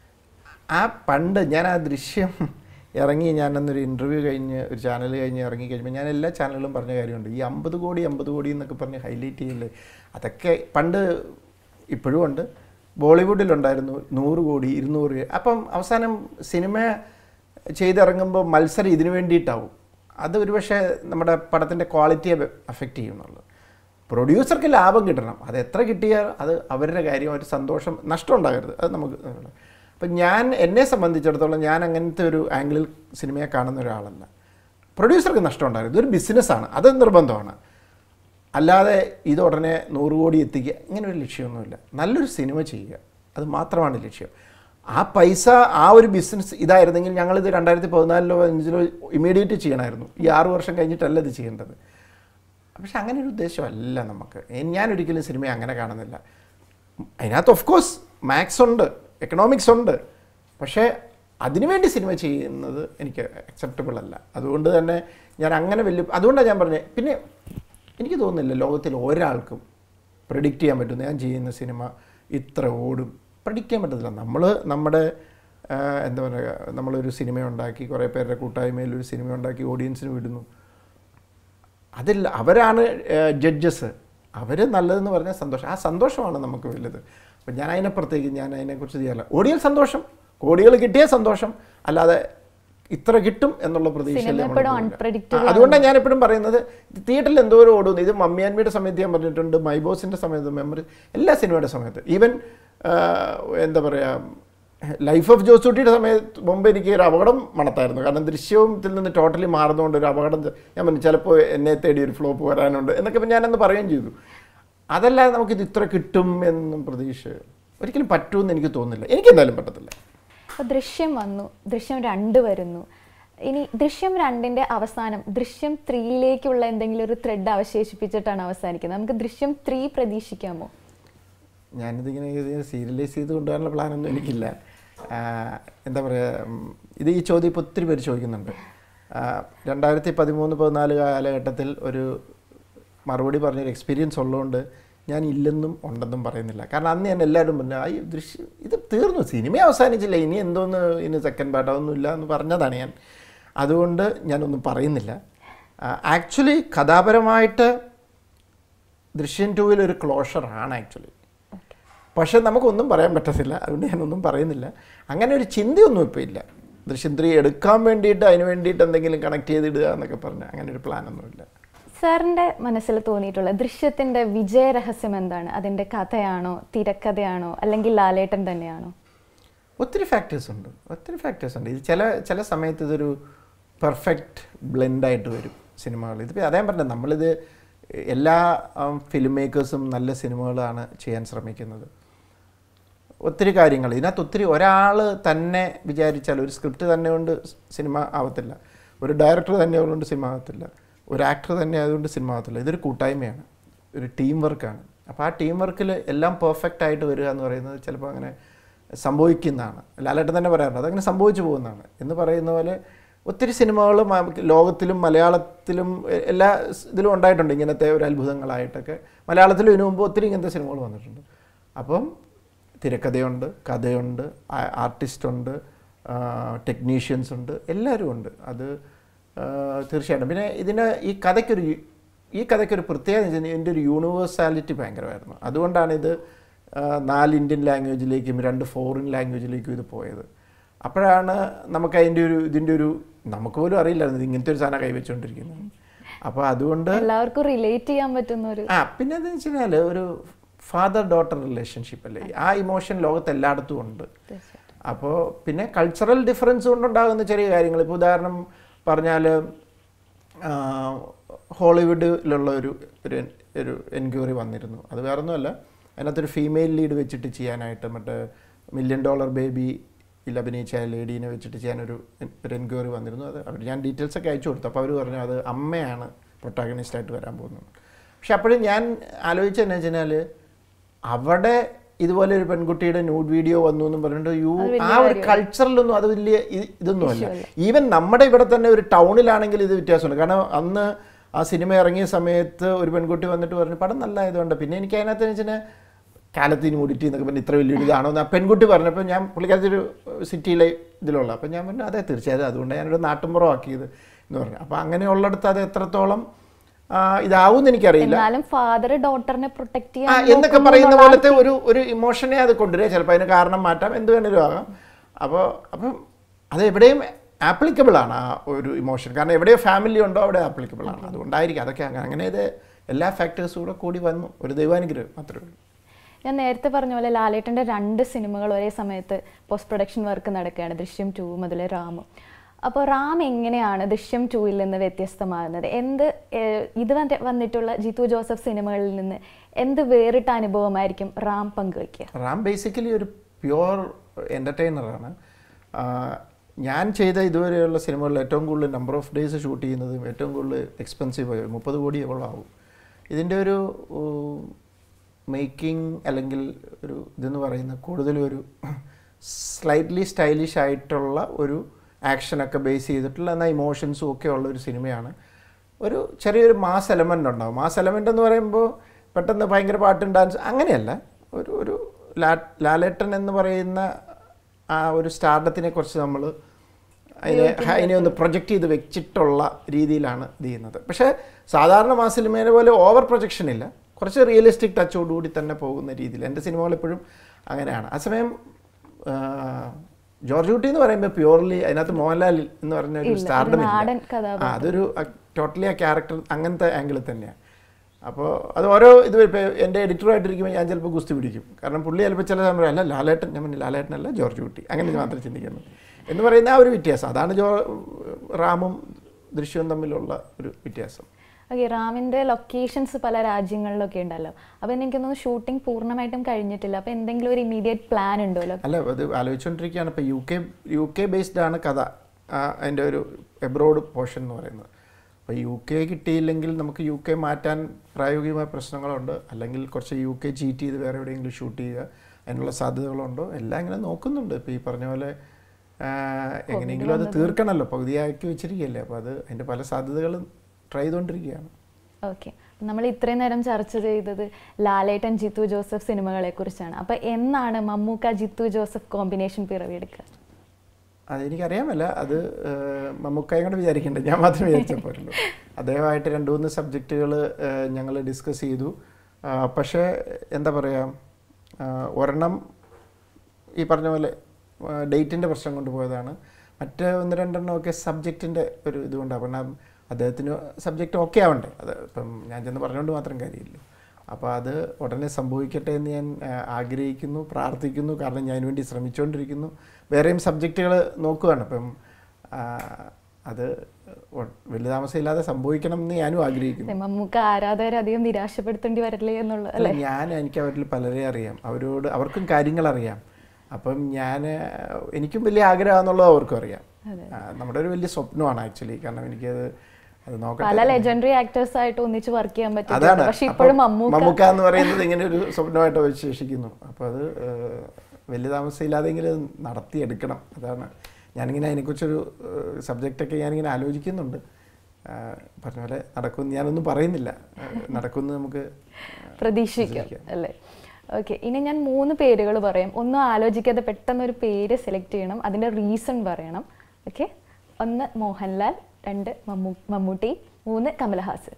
ആ പണ്ട് ഞാൻ ആ ദൃശ്യം ഇറങ്ങി ഞാൻ അന്നൊരു ഇൻ്റർവ്യൂ കഴിഞ്ഞ് ഒരു ചാനൽ കഴിഞ്ഞ് ഇറങ്ങി കഴിഞ്ഞപ്പോൾ ഞാൻ എല്ലാ ചാനലിലും പറഞ്ഞ കാര്യമുണ്ട് ഈ അമ്പത് കോടി അമ്പത് കോടി എന്നൊക്കെ പറഞ്ഞ് ഹൈലൈറ്റ് ചെയ്യില്ലേ അതൊക്കെ പണ്ട് ഇപ്പോഴും ഉണ്ട് ബോളിവുഡിലുണ്ടായിരുന്നു നൂറ് കോടി ഇരുന്നൂറ് കോടി. അപ്പം അവസാനം സിനിമ ചെയ്തിറങ്ങുമ്പോൾ മത്സരം ഇതിനു വേണ്ടിയിട്ടാവും അത് ഒരുപക്ഷെ നമ്മുടെ പടത്തിൻ്റെ ക്വാളിറ്റിയെ അഫക്റ്റ് ചെയ്യുന്നുള്ളൂ പ്രൊഡ്യൂസർക്ക് ലാഭം കിട്ടണം അത് എത്ര കിട്ടിയാൽ അത് അവരുടെ കാര്യം ഒരു സന്തോഷം നഷ്ടം ഉണ്ടാകരുത് അത് നമുക്ക് അപ്പം ഞാൻ എന്നെ സംബന്ധിച്ചിടത്തോളം ഞാൻ അങ്ങനത്തെ ഒരു ആംഗിളിൽ സിനിമയെ കാണുന്ന ഒരാളല്ല പ്രൊഡ്യൂസർക്ക് നഷ്ടം ഉണ്ടാകരുത് ഇതൊരു ബിസിനസ്സാണ് അത് നിർബന്ധമാണ് അല്ലാതെ ഇത് ഉടനെ നൂറ് കോടി എത്തിക്കുക ഇങ്ങനെ ഒരു ലക്ഷ്യമൊന്നുമില്ല നല്ലൊരു സിനിമ ചെയ്യുക അത് മാത്രമാണ് ലക്ഷ്യം ആ പൈസ ആ ഒരു ബിസിനസ് ഇതായിരുന്നെങ്കിൽ ഞങ്ങളിത് രണ്ടായിരത്തി പതിനാലിലോ പതിനഞ്ചിലോ ഇമീഡിയറ്റ് ചെയ്യണമായിരുന്നു ഈ ആറ് വർഷം കഴിഞ്ഞിട്ടല്ല ഇത് ചെയ്യേണ്ടത് പക്ഷെ അങ്ങനെ ഒരു ഉദ്ദേശമല്ല നമുക്ക് എ- ഞാൻ ഒരിക്കലും സിനിമയെ അങ്ങനെ കാണുന്നില്ല അതിനകത്ത് ഓഫ് കോഴ്സ് മാത്സ് ഉണ്ട് എക്കണോമിക്സ് ഉണ്ട് പക്ഷേ അതിനുവേണ്ടി സിനിമ ചെയ്യുന്നത് എനിക്ക് അക്സെപ്റ്റബിൾ അല്ല അതുകൊണ്ട് തന്നെ ഞാൻ അങ്ങനെ വലിയ അതുകൊണ്ടാണ് ഞാൻ പറഞ്ഞത് പിന്നെ എനിക്ക് തോന്നുന്നില്ല ലോകത്തിൽ ഒരാൾക്കും പ്രഡിക്റ്റ് ചെയ്യാൻ പറ്റും ഞാൻ ചെയ്യുന്ന സിനിമ ഇത്ര ഓടും പ്രഡിക്റ്റ് ചെയ്യാൻ പറ്റത്തില്ല നമ്മൾ നമ്മുടെ ആ, എന്താ പറയുക നമ്മളൊരു സിനിമ ഉണ്ടാക്കി കുറേ പേരുടെ കൂട്ടായ്മയിൽ ഒരു സിനിമ ഉണ്ടാക്കി ഓഡിയൻസിന് വിടുന്നു അതിൽ അവരാണ് ജഡ്ജസ് അവർ നല്ലതെന്ന് പറഞ്ഞാൽ സന്തോഷം ആ സന്തോഷമാണ് നമുക്ക് വലുത് അപ്പം ഞാൻ അതിനപ്പുറത്തേക്ക് ഞാൻ അതിനെക്കുറിച്ച് ചെയ്യാറില്ല ഓടിയാൽ സന്തോഷം കോടികൾ കിട്ടിയ സന്തോഷം അല്ലാതെ ഇത്ര കിട്ടും എന്നുള്ള പ്രതീക്ഷയിൽ സിനിമ നമ്മൾ എപ്പോഴും പോകില്ല. unpredictable ആ, അതുകൊണ്ടാണ് ഞാൻ എപ്പോഴും പറയുന്നത് തിയേറ്ററിൽ എന്തോരം ഓടുന്നു ഇത് മമ്മിയാൻമിയുടെ സമയത്ത് ഞാൻ പറഞ്ഞിട്ടുണ്ട് മൈബോസിൻ്റെ സമയത്ത് മെമ്മറി എല്ലാ സിനിമയുടെ സമയത്ത് ഈവൻ എന്താ പറയുക ലൈഫ് ഓഫ് ജോസൂട്ടിയുടെ സമയത്ത് മുമ്പ് എനിക്ക് ഒരു അപകടം മണത്തായിരുന്നു കാരണം ദൃശ്യത്തിൽ നിന്ന് ടോട്ടലി മാറുന്നതുകൊണ്ട് ഒരു അപകടം ഞാൻ പറഞ്ഞു ചിലപ്പോൾ എന്നെ തേടി ഒരു ഫ്ലോപ്പ് വരാനുണ്ട് എന്നൊക്കെ ഇപ്പം ഞാനന്ന് പറയുകയും ചെയ്തു അതല്ലാതെ നമുക്കിത് ഇത്ര കിട്ടും എന്നും പ്രതീക്ഷ ഒരിക്കലും പറ്റുമെന്ന് എനിക്ക് തോന്നുന്നില്ല എനിക്ക് എന്തായാലും പറ്റത്തില്ല അപ്പോൾ ദൃശ്യം വന്നു ദൃശ്യം രണ്ട് വരുന്നു ഇനി ദൃശ്യം രണ്ടിന്റെ അവസാനം ദൃശ്യം ത്രീയിലേക്കുള്ള എന്തെങ്കിലും ഒരു ത്രെഡ് അവശേഷിപ്പിച്ചിട്ടാണ് അവസാനിക്കുന്നത് നമുക്ക് ദൃശ്യം ത്രീ പ്രതീക്ഷിക്കാമോ ഞാനിതിങ്ങനെ സീരിയലൈസ് ചെയ്ത് കൊണ്ടുപോകാനുള്ള പ്ലാനൊന്നും എനിക്കില്ല ആ, എന്താ പറയുക ഉം, ഇത് ഈ ചോദ്യം ഇപ്പോൾ ഒത്തിരി പേര് ചോദിക്കുന്നുണ്ട് ആ, രണ്ടായിരത്തി പതിമൂന്ന് പതിനാല് കാലഘട്ടത്തിൽ ഒരു മറുപടി പറഞ്ഞൊരു എക്സ്പീരിയൻസ് ഉള്ളതുകൊണ്ട് ഞാൻ ഇല്ലെന്നും ഉണ്ടെന്നും പറയുന്നില്ല കാരണം അന്ന് ഞാൻ എല്ലാവരും പറഞ്ഞു ആ ഈ ദൃശ്യം ഇത് തീർന്നു സിനിമ അവസാനിച്ചില്ല ഇനി എന്തോന്ന് ഇനി സെക്കൻഡ് പാർട്ട് അതൊന്നും ഇല്ല എന്ന് പറഞ്ഞതാണ് ഞാൻ അതുകൊണ്ട് ഞാനൊന്നും പറയുന്നില്ല ആക്ച്വലി കഥാപരമായിട്ട് ദൃശ്യം ടൂവിൽ ഒരു ക്ലോഷറാണ് ആക്ച്വലി പക്ഷെ നമുക്കൊന്നും പറയാൻ പറ്റത്തില്ല അതുകൊണ്ട് ഞാനൊന്നും പറയുന്നില്ല അങ്ങനെ ഒരു ചിന്തയൊന്നും ഇപ്പോൾ ഇല്ല ദൃശ്യം ത്രീ എടുക്കാൻ വേണ്ടിയിട്ട് അതിന് വേണ്ടിയിട്ട് എന്തെങ്കിലും കണക്ട് ചെയ്തിടുക എന്നൊക്കെ പറഞ്ഞാൽ അങ്ങനെ ഒരു പ്ലാനൊന്നുമില്ല സാറിന്റെ മനസ്സിൽ തോന്നിയിട്ടുള്ള ദൃശ്യത്തിന്റെ വിജയ രഹസ്യം എന്താണ് അതിന്റെ കഥയാണോ തിരക്കഥയാണോ അല്ലെങ്കിൽ ലാലേട്ടൻ തന്നെയാണോ ഒത്തിരി ഫാക്ടേഴ്സ് ഉണ്ട് ഒത്തിരി ഫാക്ടേഴ്സ് ഉണ്ട് ഇത് ചില ചില സമയത്ത് ഇതൊരു പെർഫെക്റ്റ് ബ്ലെൻഡായിട്ട് വരും സിനിമകൾ ഇതിപ്പോൾ അതേ പറഞ്ഞത് നമ്മളിത് എല്ലാ ഫിലിം മേക്കേഴ്സും നല്ല സിനിമകളാണ് ചെയ്യാൻ ശ്രമിക്കുന്നത് ഒത്തിരി കാര്യങ്ങൾ ഇതിനകത്ത് ഒത്തിരി ഒരാൾ തന്നെ വിചാരിച്ചാൽ ഒരു സ്ക്രിപ്റ്റ് തന്നെ കൊണ്ട് സിനിമ ആവത്തില്ല ഒരു ഡയറക്ടർ തന്നെ ഉള്ളതുകൊണ്ട് സിനിമ ആവത്തില്ല ഒരു ആക്ടർ തന്നെ ആയതുകൊണ്ട് സിനിമ ആവത്തില്ല ഇതൊരു കൂട്ടായ്മയാണ് ഒരു ടീം വർക്കാണ് അപ്പോൾ ആ ടീം വർക്കിൽ എല്ലാം പെർഫെക്റ്റ് ആയിട്ട് വരിക എന്ന് പറയുന്നത് ചിലപ്പോൾ അങ്ങനെ സംഭവിക്കുന്നതാണ് ലാലേട്ടൻ തന്നെ പറയാറുണ്ട് അതങ്ങനെ സംഭവിച്ചു പോകുന്നതാണ് എന്ന് പറയുന്ന പോലെ ഒത്തിരി സിനിമകൾ ലോകത്തിലും മലയാളത്തിലും എ- എല്ലാ സ് ഇതിലും ഉണ്ടായിട്ടുണ്ട് ഇങ്ങനത്തെ ഒരു അത്ഭുതങ്ങളായിട്ടൊക്കെ മലയാളത്തിലും ഇതിനു മുമ്പ് ഒത്തിരി ഇങ്ങനത്തെ സിനിമകൾ വന്നിട്ടുണ്ട് അപ്പം തിരക്കഥയുണ്ട് കഥയുണ്ട് ആർട്ടിസ്റ്റ് ഉണ്ട് ടെക്നീഷ്യൻസ് ഉണ്ട് എല്ലാവരും ഉണ്ട് അത് ആ, തീർച്ചയായിട്ടും പിന്നെ ഇതിന് ഈ കഥയ്ക്കൊരു യു- ഈ കഥയ്ക്കൊരു പ്രത്യേകത എന്ന് വെച്ചാൽ ഇതിൻ്റെ ഒരു യൂണിവേഴ്സാലിറ്റി ഭയങ്കരമായിരുന്നു അതുകൊണ്ടാണ് ഇത് ആ, നാല് ഇന്ത്യൻ ലാംഗ്വേജിലേക്കും രണ്ട് ഫോറിൻ ലാംഗ്വേജിലേക്കും ഇത് പോയത് അപ്പോഴാണ് നമുക്ക് അതിൻ്റെ ഒരു ഇതിൻ്റെ ഒരു നമുക്ക് പോലും അറിയില്ലായിരുന്നു ഇത് ഇങ്ങനത്തെ ഒരു സാധനം കൈവച്ചുകൊണ്ടിരിക്കുന്നത് അപ്പോൾ അതുകൊണ്ട് എല്ലാവർക്കും റിലേറ്റ് ചെയ്യാൻ പറ്റുന്ന ഒരു ആ പിന്നെ എന്താ വെച്ച് കഴിഞ്ഞാൽ ഒരു ഫാദർ ഡോട്ടർ റിലേഷൻഷിപ്പ് അല്ലേ ആ ഇമോഷൻ ലോകത്ത് എല്ലായിടത്തും ഉണ്ട് അപ്പോൾ പിന്നെ കൾച്ചറൽ ഡിഫറൻസ് കൊണ്ടുണ്ടാകുന്ന ചെറിയ കാര്യങ്ങൾ ഇപ്പോൾ ഉദാഹരണം പറഞ്ഞാൽ ഹോളിവുഡിലുള്ള ഒരു ഒരു ഒരു എൻക്വയറി വന്നിരുന്നു അത് വേറൊന്നുമല്ല അതിനകത്തൊരു ഫീമെയിൽ ലീഡ് വെച്ചിട്ട് ചെയ്യാനായിട്ട് മറ്റേ മില്യൺ ഡോളർ ബേബി യിൽ അഭിനയിച്ച ലേഡീനെ വെച്ചിട്ട് ചെയ്യാനൊരു ഒരു എൻക്വയറി വന്നിരുന്നു അത് അവർ ഞാൻ ഡീറ്റെയിൽസ് ഒക്കെ അയച്ചു കൊടുത്തു അപ്പോൾ അവർ പറഞ്ഞു അത് അമ്മയാണ് പ്രൊട്ടാഗണിസ്റ്റ് ആയിട്ട് വരാൻ പോകുന്നത് പക്ഷെ അപ്പോഴും ഞാൻ ആലോചിച്ചതെന്ന് വെച്ച് കഴിഞ്ഞാൽ അവിടെ ഇതുപോലെ ഒരു പെൺകുട്ടിയുടെ ന്യൂഡ് വീഡിയോ വന്നു എന്നും പറഞ്ഞിട്ട് യു ആ ഒരു കൾച്ചറിലൊന്നും അത് വലിയ ഇ- ഇതൊന്നുമല്ല ഈവൻ നമ്മുടെ ഇവിടെ തന്നെ ഒരു ടൗണിലാണെങ്കിൽ ഇത് വ്യത്യാസമുണ്ട് കാരണം അന്ന് ആ സിനിമ ഇറങ്ങിയ സമയത്ത് ഒരു പെൺകുട്ടി വന്നിട്ട് പറഞ്ഞു പടം നല്ലതായതുകൊണ്ട് പിന്നെ എനിക്ക് അതിനകത്ത് എന്ന് വെച്ചാൽ കാലത്തിന് മൂടിറ്റി എന്നൊക്കെ പറഞ്ഞ് ഇത്ര വലിയൊരു ഇതാണോ എന്ന് ആ പെൺകുട്ടി പറഞ്ഞപ്പോൾ ഞാൻ പുള്ളിക്കാരത്തി ഒരു സിറ്റിയിലെ ഇതിലുള്ള അപ്പം ഞാൻ പറഞ്ഞു അതെ തീർച്ചയായും അതുകൊണ്ട് ഞാനൊരു നാട്ടുമ്പുറം ആക്കിയത് എന്ന് പറഞ്ഞു അപ്പോൾ അങ്ങനെയുള്ളിടത്ത് അത് എത്രത്തോളം ആ, ഇതാവുമെന്ന് എനിക്കറിയില്ല എന്നാലും ഫാദർ ഡോട്ടറിനെ പ്രൊട്ടക്ട് ആ ചെയ്യാൻ എന്നൊക്കെ പറയുന്ന പോലത്തെ ഒരു ഒരു ഇമോഷനെ അത് കൊണ്ടുവരിക ചിലപ്പോൾ അതിന് കാരണം മാറ്റാം എന്ത് വേണേലും ആകാം അപ്പോൾ അപ്പം അത് എവിടെയും ആപ്ലിക്കബിൾ ആണ് ആ ഒരു ഇമോഷൻ കാരണം എവിടെയോ ഫാമിലി ഉണ്ടോ അവിടെ ആപ്ലിക്കബിൾ ആണ് അതുകൊണ്ടായിരിക്കും അതൊക്കെ അങ്ങനെ അങ്ങനെ ഇത് എല്ലാ ഫാക്ടേഴ്സും കൂടെ കൂടി വന്നു ഒരു ദൈവാനുഗ്രഹം മാത്രമേ ഉള്ളൂ ഞാൻ നേരത്തെ പറഞ്ഞ പോലെ ലാലേട്ടൻ്റെ രണ്ട് സിനിമകൾ ഒരേ സമയത്ത് പോസ്റ്റ് പ്രൊഡക്ഷൻ വർക്ക് നടക്കുകയാണ് ദൃശ്യം ടൂ മുതൽ രാമു അപ്പോൾ റാം എങ്ങനെയാണ് ദൃശ്യം ടൂവിൽ നിന്ന് വ്യത്യസ്തമാകുന്നത് എന്ത് ഏഹ്, ഇത് വന്ന് വന്നിട്ടുള്ള ജിത്തു ജോസഫ് സിനിമകളിൽ നിന്ന് എന്ത് വേറിട്ട അനുഭവമായിരിക്കും റാം പങ്കുവയ്ക്കുക റാം ബേസിക്കലി ഒരു പ്യുവർ എൻ്റർടൈനറാണ് ഞാൻ ചെയ്ത ഇതുവരെയുള്ള സിനിമകളിൽ ഏറ്റവും കൂടുതൽ നമ്പർ ഓഫ് ഡേയ്സ് ഷൂട്ട് ചെയ്യുന്നതും ഏറ്റവും കൂടുതൽ എക്സ്പെൻസീവ് മുപ്പത് കോടിയോളം ആവും ഇതിൻ്റെ ഒരു മേക്കിംഗ് അല്ലെങ്കിൽ ഒരു ഇതെന്ന് പറയുന്ന കൂടുതലും ഒരു സ്ലൈറ്റ്ലി സ്റ്റൈലിഷ് ആയിട്ടുള്ള ഒരു ആക്ഷനൊക്കെ ബേസ് ചെയ്തിട്ടുള്ള എന്നാൽ ഇമോഷൻസും ഒക്കെ ഉള്ള ഒരു സിനിമയാണ് ഒരു ചെറിയൊരു മാസ് എലമെൻ്റ് ഉണ്ടാവും മാസ് എലമെൻ്റ് എന്ന് പറയുമ്പോൾ പെട്ടെന്ന് ഭയങ്കര പാട്ടും ഡാൻസ് അങ്ങനെയല്ല ഒരു ഒരു ലാ ലാലേട്ടൻ എന്ന് പറയുന്ന ആ ഒരു സ്റ്റാർഡത്തിനെ കുറിച്ച് നമ്മൾ അതിനെ അതിനെ ഒന്ന് പ്രൊജക്റ്റ് ചെയ്ത് വെച്ചിട്ടുള്ള രീതിയിലാണ് ഇത് ചെയ്യുന്നത് പക്ഷേ സാധാരണ മാ സിനിമേനെ പോലെ ഓവർ പ്രൊജക്ഷൻ ഇല്ല കുറച്ച് റിയലിസ്റ്റിക് ടച്ചോടുകൂടി തന്നെ പോകുന്ന രീതിയിൽ എൻ്റെ സിനിമകൾ എപ്പോഴും അങ്ങനെയാണ് ആ സമയം ആ, ജോർജ് കുട്ടി എന്ന് പറയുമ്പോൾ പ്യൂർലി അതിനകത്ത് മോഹൻലാൽ എന്ന് പറഞ്ഞ ഒരു ഇല്ല, ഒരു സ്റ്റാർഡം നാടൻ ഇല്ല കഥാപാത്രം. ആ, അതൊരു ടോട്ടലി ആ ക്യാരക്ടർ അങ്ങനത്തെ ആംഗിളിൽ തന്നെയാണ് അപ്പോൾ അത് ഓരോ ഇത് ഇപ്പോൾ എൻ്റെ എഡിറ്ററായിട്ടിരിക്കുമ്പോൾ ഞാൻ ചിലപ്പോൾ ഗുസ്തി പിടിക്കും കാരണം പുള്ളി ചിലപ്പോൾ ചില സമയം അല്ല ലാലേട്ടൻ ഞാൻ പറഞ്ഞു ലാലേട്ടനല്ല ജോർജ് കുട്ടി അങ്ങനെ മാത്രം ചിന്തിക്കുന്നു എന്ന് പറയുന്ന ആ ഒരു വ്യത്യാസം അതാണ് ജോ റാമും ദൃശ്യവും തമ്മിലുള്ള ഒരു വ്യത്യാസം ഓക്കെ റാമിൻ്റെ ലൊക്കേഷൻസ് പല രാജ്യങ്ങളിലൊക്കെ ഉണ്ടല്ലോ അപ്പോൾ എനിക്ക് തോന്നുന്നു ഷൂട്ടിംഗ് പൂർണ്ണമായിട്ടും കഴിഞ്ഞിട്ടില്ല അപ്പോൾ എന്തെങ്കിലും ഒരു ഇമീഡിയറ്റ് പ്ലാൻ ഉണ്ടോ അല്ല അത് ആലോചിച്ചുകൊണ്ടിരിക്കുകയാണ് ഇപ്പോൾ U K U K based ആണ് കഥ ആ, അതിൻ്റെ ഒരു എബ്രോഡ് പോർഷൻ എന്ന് പറയുന്നത് അപ്പോൾ യു കെ കിട്ടിയില്ലെങ്കിൽ നമുക്ക് യു കെ മാറ്റാൻ പ്രായോഗികമായ പ്രശ്നങ്ങളുണ്ട് അല്ലെങ്കിൽ കുറച്ച് യു കെ ചീറ്റ് ചെയ്ത് വേറെ എവിടെയെങ്കിലും ഷൂട്ട് ചെയ്യുക അതിനുള്ള സാധ്യതകളുണ്ടോ എല്ലാം ഇങ്ങനെ നോക്കുന്നുണ്ട് ഇപ്പോൾ ഈ പറഞ്ഞ പോലെ ആ, എങ്ങനെയെങ്കിലും അത് തീർക്കണമല്ലോ പകുതിയാക്കി വെച്ചിരിക്കുകയല്ലേ അപ്പോൾ അത് അതിൻ്റെ പല സാധ്യതകളും ട്രൈ ചെയ്തുകൊണ്ടിരിക്കുകയാണ് ഓക്കെ നമ്മൾ ഇത്രയും നേരം ചർച്ച ചെയ്തത് ലാലേട്ടൻ ജിത്തു ജോസഫ് സിനിമകളെ കുറിച്ചാണ് അപ്പോൾ എന്നാണ് മമ്മൂക്ക ജിത്തു ജോസഫ് കോമ്പിനേഷൻ പിറവിയെടുക്കുക അതെനിക്കറിയാമല്ല അത് ഏഹ്, മമ്മൂക്കായും കൂടെ വിചാരിക്കണ്ട ഞാൻ മാത്രം വിചാരിച്ചാൽ പോരല്ലോ അദ്ദേഹമായിട്ട് രണ്ട് മൂന്ന് സബ്ജക്റ്റുകൾ ഞങ്ങൾ ഡിസ്കസ് ചെയ്തു ആ, പക്ഷേ എന്താ പറയുക ആ, ഒരെണ്ണം ഈ പറഞ്ഞ പോലെ ഡേറ്റിൻ്റെ പ്രശ്നം കൊണ്ട് പോയതാണ് മറ്റ് ഒന്ന് രണ്ടെണ്ണമൊക്കെ സബ്ജക്റ്റിൻ്റെ ഒരു ഇതുകൊണ്ടാണ് കാരണം അദ്ദേഹത്തിന് സബ്ജക്റ്റ് ഓക്കെ ആവണ്ടേ അത് ഇപ്പം ഞാൻ ചെന്ന് പറഞ്ഞുകൊണ്ട് മാത്രം കാര്യമില്ല അപ്പോൾ അത് ഉടനെ സംഭവിക്കട്ടെ എന്ന് ഞാൻ ആ, ആഗ്രഹിക്കുന്നു പ്രാർത്ഥിക്കുന്നു കാരണം ഞാൻ വേണ്ടി ശ്രമിച്ചുകൊണ്ടിരിക്കുന്നു വേറെയും സബ്ജക്റ്റുകൾ നോക്കുകയാണ് അപ്പം ആ, അത് ഒ- വലിയ താമസമില്ലാതെ സംഭവിക്കണം എന്ന് ഞാനും ആഗ്രഹിക്കുന്നു മമ്മൂക്ക ആരാധകരെ അധികം നിരാശപ്പെടുത്തേണ്ടി വരില്ലേ എന്നുള്ളത് അല്ലേ ഞാൻ എനിക്ക് അവരിൽ പലരെ അറിയാം അവരോട് അവർക്കും കാര്യങ്ങൾ അറിയാം അപ്പം ഞാൻ എനിക്കും വലിയ ആഗ്രഹമാണെന്നുള്ളത് അവർക്കും അറിയാം ആ, നമ്മുടെ ഒരു വലിയ സ്വപ്നമാണ് ആക്ച്വലി കാരണം എനിക്കത് അത് പല നോക്കട്ടെ ലെജൻഡറി ആക്ടേഴ്സ് ആയിട്ട് ഒന്നിച്ച് വർക്ക് ചെയ്യാൻ അതാണ് പറ്റും പക്ഷെ അപ്പം ഇപ്പോഴും മമ്മൂക്ക മമ്മൂക്ക എന്ന് പറയുന്നത് ഇങ്ങനെ ഒരു സ്വപ്നമായിട്ട് വിശേഷിക്കുന്നു അപ്പോൾ അത് ഏഹ്, വലിയ താമസമില്ലാതെങ്കിലും അത് നടത്തിയെടുക്കണം അതാണ് ഞാനിങ്ങനെ അതിനെക്കുറിച്ചൊരു സബ്ജക്റ്റൊക്കെ ഞാനിങ്ങനെ ആലോചിക്കുന്നുണ്ട് ആ, പറഞ്ഞ പോലെ നടക്കുമെന്ന് ഞാനൊന്നും പറയുന്നില്ല ഏഹ്, നടക്കുമെന്ന് നമുക്ക് പ്രതീക്ഷിക്കാം അല്ലേ ഓക്കെ ഇനി ഞാൻ മൂന്ന് പേരുകൾ പറയാം ഒന്നും ആലോചിക്കാതെ പെട്ടെന്ന് ഒരു പേര് സെലക്ട് ചെയ്യണം അതിൻ്റെ റീസൺ പറയണം ഓക്കെ ഒന്ന് മോഹൻലാൽ രണ്ട് മമ്മൂ മമ്മൂട്ടി മൂന്ന് കമലഹാസൻ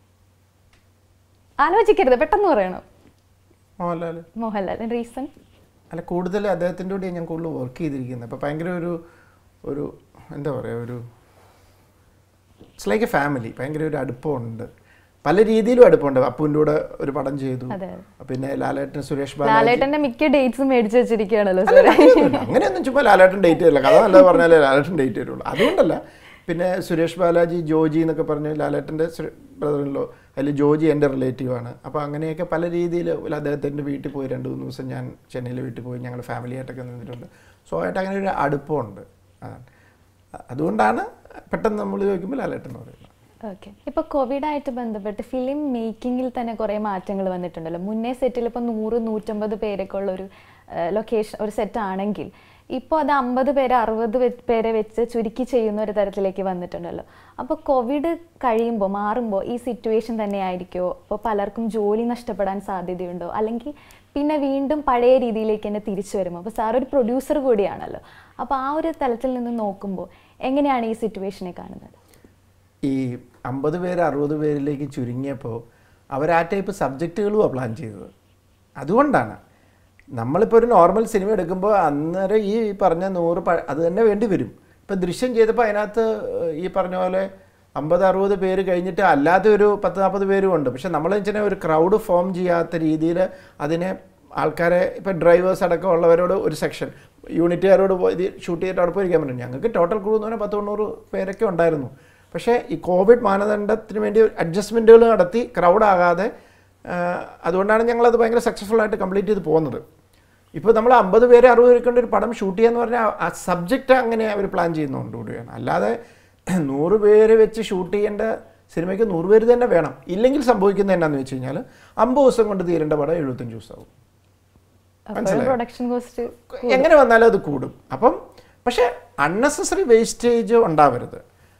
ആലോചിക്കരുത് പെട്ടെന്ന് പറയണം മോഹൻലാൽ മോഹൻലാൽ റീസൺ അല്ല കൂടുതൽ അദ്ദേഹത്തിൻ്റെ കൂടെ ഞാൻ കൂടുതൽ വർക്ക് ചെയ്തിരിക്കുന്നത് അപ്പോൾ ഭയങ്കര ഒരു ഒരു എന്താ പറയുക ഒരു ഇറ്റ്സ് ലൈക്ക് എ ഫാമിലി ഭയങ്കര ഒരു അടുപ്പമുണ്ട് പല രീതിയിലും അടുപ്പമുണ്ട് അപ്പുവിൻ്റെ കൂടെ ഒരു പടം ചെയ്തു അതെ പിന്നെ ലാലേട്ടൻ സുരേഷ് ബാലാജി ലാലേട്ടന്റെ മിക്ക ഡേറ്റ്സും മേടിച്ചു വെച്ചിരിക്കുകയാണല്ലോ അല്ല, അങ്ങനെയൊന്നുമില്ല. അങ്ങനെയൊന്നും ചുമ്മാ ലാലേട്ടൻ ഡേറ്റ് ചെയ്തില്ല കഥ നല്ലത് പറഞ്ഞാലേ ലാലേട്ടൻ ഡേറ്റ് തരുള്ളൂ അതുകൊണ്ടല്ല പിന്നെ സുരേഷ് ബാലാജി ജോജി എന്നൊക്കെ പറഞ്ഞ് ലാലേട്ടൻ്റെ ബ്രദറിലോ അതിൽ ജോജി എൻ്റെ റിലേറ്റീവാണ് അപ്പോൾ അങ്ങനെയൊക്കെ പല രീതിയിൽ അദ്ദേഹത്തിൻ്റെ വീട്ടിൽ പോയി രണ്ട് മൂന്ന് ദിവസം ഞാൻ ചെന്നൈയിൽ വീട്ടിൽ പോയി ഞങ്ങൾ ഫാമിലി ആയിട്ടൊക്കെ നിന്നിട്ടുണ്ട് സോ ആയിട്ട് അങ്ങനെ ഒരു അടുപ്പമുണ്ട് അതാണ് അതുകൊണ്ടാണ് പെട്ടെന്ന് നമ്മൾ ചോദിക്കുമ്പോൾ ലാലേട്ടൻ എന്ന് പറയുന്നത് ഓക്കെ ഇപ്പൊ കോവിഡായിട്ട് ബന്ധപ്പെട്ട് ഫിലിം മേക്കിങ്ങിൽ തന്നെ കുറേ മാറ്റങ്ങൾ വന്നിട്ടുണ്ടല്ലോ മുന്നേ സെറ്റിൽ ഇപ്പോൾ നൂറ് നൂറ്റമ്പത് പേരൊക്കെ ഉള്ള ഒരു ലൊക്കേഷൻ ഒരു സെറ്റ് ആണെങ്കിൽ ഇപ്പോൾ അത് അമ്പത് പേരെ അറുപത് പേരെ വെച്ച് ചുരുക്കി ചെയ്യുന്ന ഒരു തരത്തിലേക്ക് വന്നിട്ടുണ്ടല്ലോ അപ്പോൾ കോവിഡ് കഴിയുമ്പോൾ മാറുമ്പോൾ ഈ സിറ്റുവേഷൻ തന്നെ ആയിരിക്കുമോ അപ്പോൾ പലർക്കും ജോലി നഷ്ടപ്പെടാൻ സാധ്യതയുണ്ടോ അല്ലെങ്കിൽ പിന്നെ വീണ്ടും പഴയ രീതിയിലേക്ക് തന്നെ തിരിച്ചു വരുമോ അപ്പോൾ സാർ ഒരു പ്രൊഡ്യൂസർ കൂടിയാണല്ലോ അപ്പോൾ ആ ഒരു തലത്തിൽ നിന്ന് നോക്കുമ്പോൾ എങ്ങനെയാണ് ഈ സിറ്റുവേഷനെ കാണുന്നത് ഈ അമ്പത് പേര് അറുപത് പേരിലേക്ക് ചുരുങ്ങിയപ്പോൾ അവർ ആ ടൈപ്പ് സബ്ജക്റ്റുകളുമാണ് പ്ലാൻ ചെയ്തത് അതുകൊണ്ടാണ് നമ്മളിപ്പോൾ ഒരു നോർമൽ സിനിമ എടുക്കുമ്പോൾ അന്നേരം ഈ പറഞ്ഞ നൂറ് പ- അത് തന്നെ വേണ്ടി വരും ഇപ്പം ദൃശ്യം ചെയ്തപ്പോൾ അതിനകത്ത് ഈ പറഞ്ഞ പോലെ അമ്പത് അറുപത് പേര് കഴിഞ്ഞിട്ട് അല്ലാതെ ഒരു പത്ത് നാൽപ്പത് പേരും ഉണ്ട് പക്ഷെ നമ്മൾ വെച്ചാൽ ഒരു ക്രൗഡ് ഫോം ചെയ്യാത്ത രീതിയിൽ അതിനെ ആൾക്കാരെ ഇപ്പം ഡ്രൈവേഴ്സ് അടക്കം ഉള്ളവരോട് ഒരു സെക്ഷൻ യൂണിറ്റുകാരോട് പോയി ഇത് ഷൂട്ട് ചെയ്തിട്ട് അവിടെ പോയിരിക്കാൻ പറ്റും ഞങ്ങൾക്ക് ടോട്ടൽ ക്രൂ എന്ന് പറഞ്ഞാൽ പത്ത് തൊണ്ണൂറ് പേരൊക്കെ ഉണ്ടായിരുന്നു പക്ഷേ ഈ കോവിഡ് മാനദണ്ഡത്തിന് വേണ്ടി അഡ്ജസ്റ്റ്മെൻറ്റുകൾ നടത്തി ക്രൗഡ് ആകാതെ ആ, അതുകൊണ്ടാണ് ഞങ്ങളത് ഭയങ്കര സക്സസ്ഫുൾ ആയിട്ട് കംപ്ലീറ്റ് ചെയ്ത് പോകുന്നത് ഇപ്പോൾ നമ്മൾ അമ്പത് പേരെ അറുപത് പേർക്കൊണ്ട് ഒരു പടം ഷൂട്ട് ചെയ്യാന്ന് പറഞ്ഞാൽ ആ സബ്ജക്റ്റ് അങ്ങനെ അവർ പ്ലാൻ ചെയ്യുന്നതുകൊണ്ട് കൂടിയാണ് അല്ലാതെ നൂറ് പേര് വെച്ച് ഷൂട്ട് ചെയ്യേണ്ട സിനിമയ്ക്ക് നൂറ് പേര് തന്നെ വേണം ഇല്ലെങ്കിൽ സംഭവിക്കുന്നത് എന്നാന്ന് വെച്ച് കഴിഞ്ഞാൽ അമ്പത് ദിവസം കൊണ്ട് തീരേണ്ട പടം എഴുപത്തഞ്ച് ദിവസമാവും മനസ്സിലായോ? പ്രൊഡക്ഷൻ കോസ്റ്റ് എങ്ങനെ വന്നാലും അത് കൂടും അപ്പം പക്ഷേ അൺനെസസറി വേസ്റ്റേജ് ഉണ്ടാവരുത്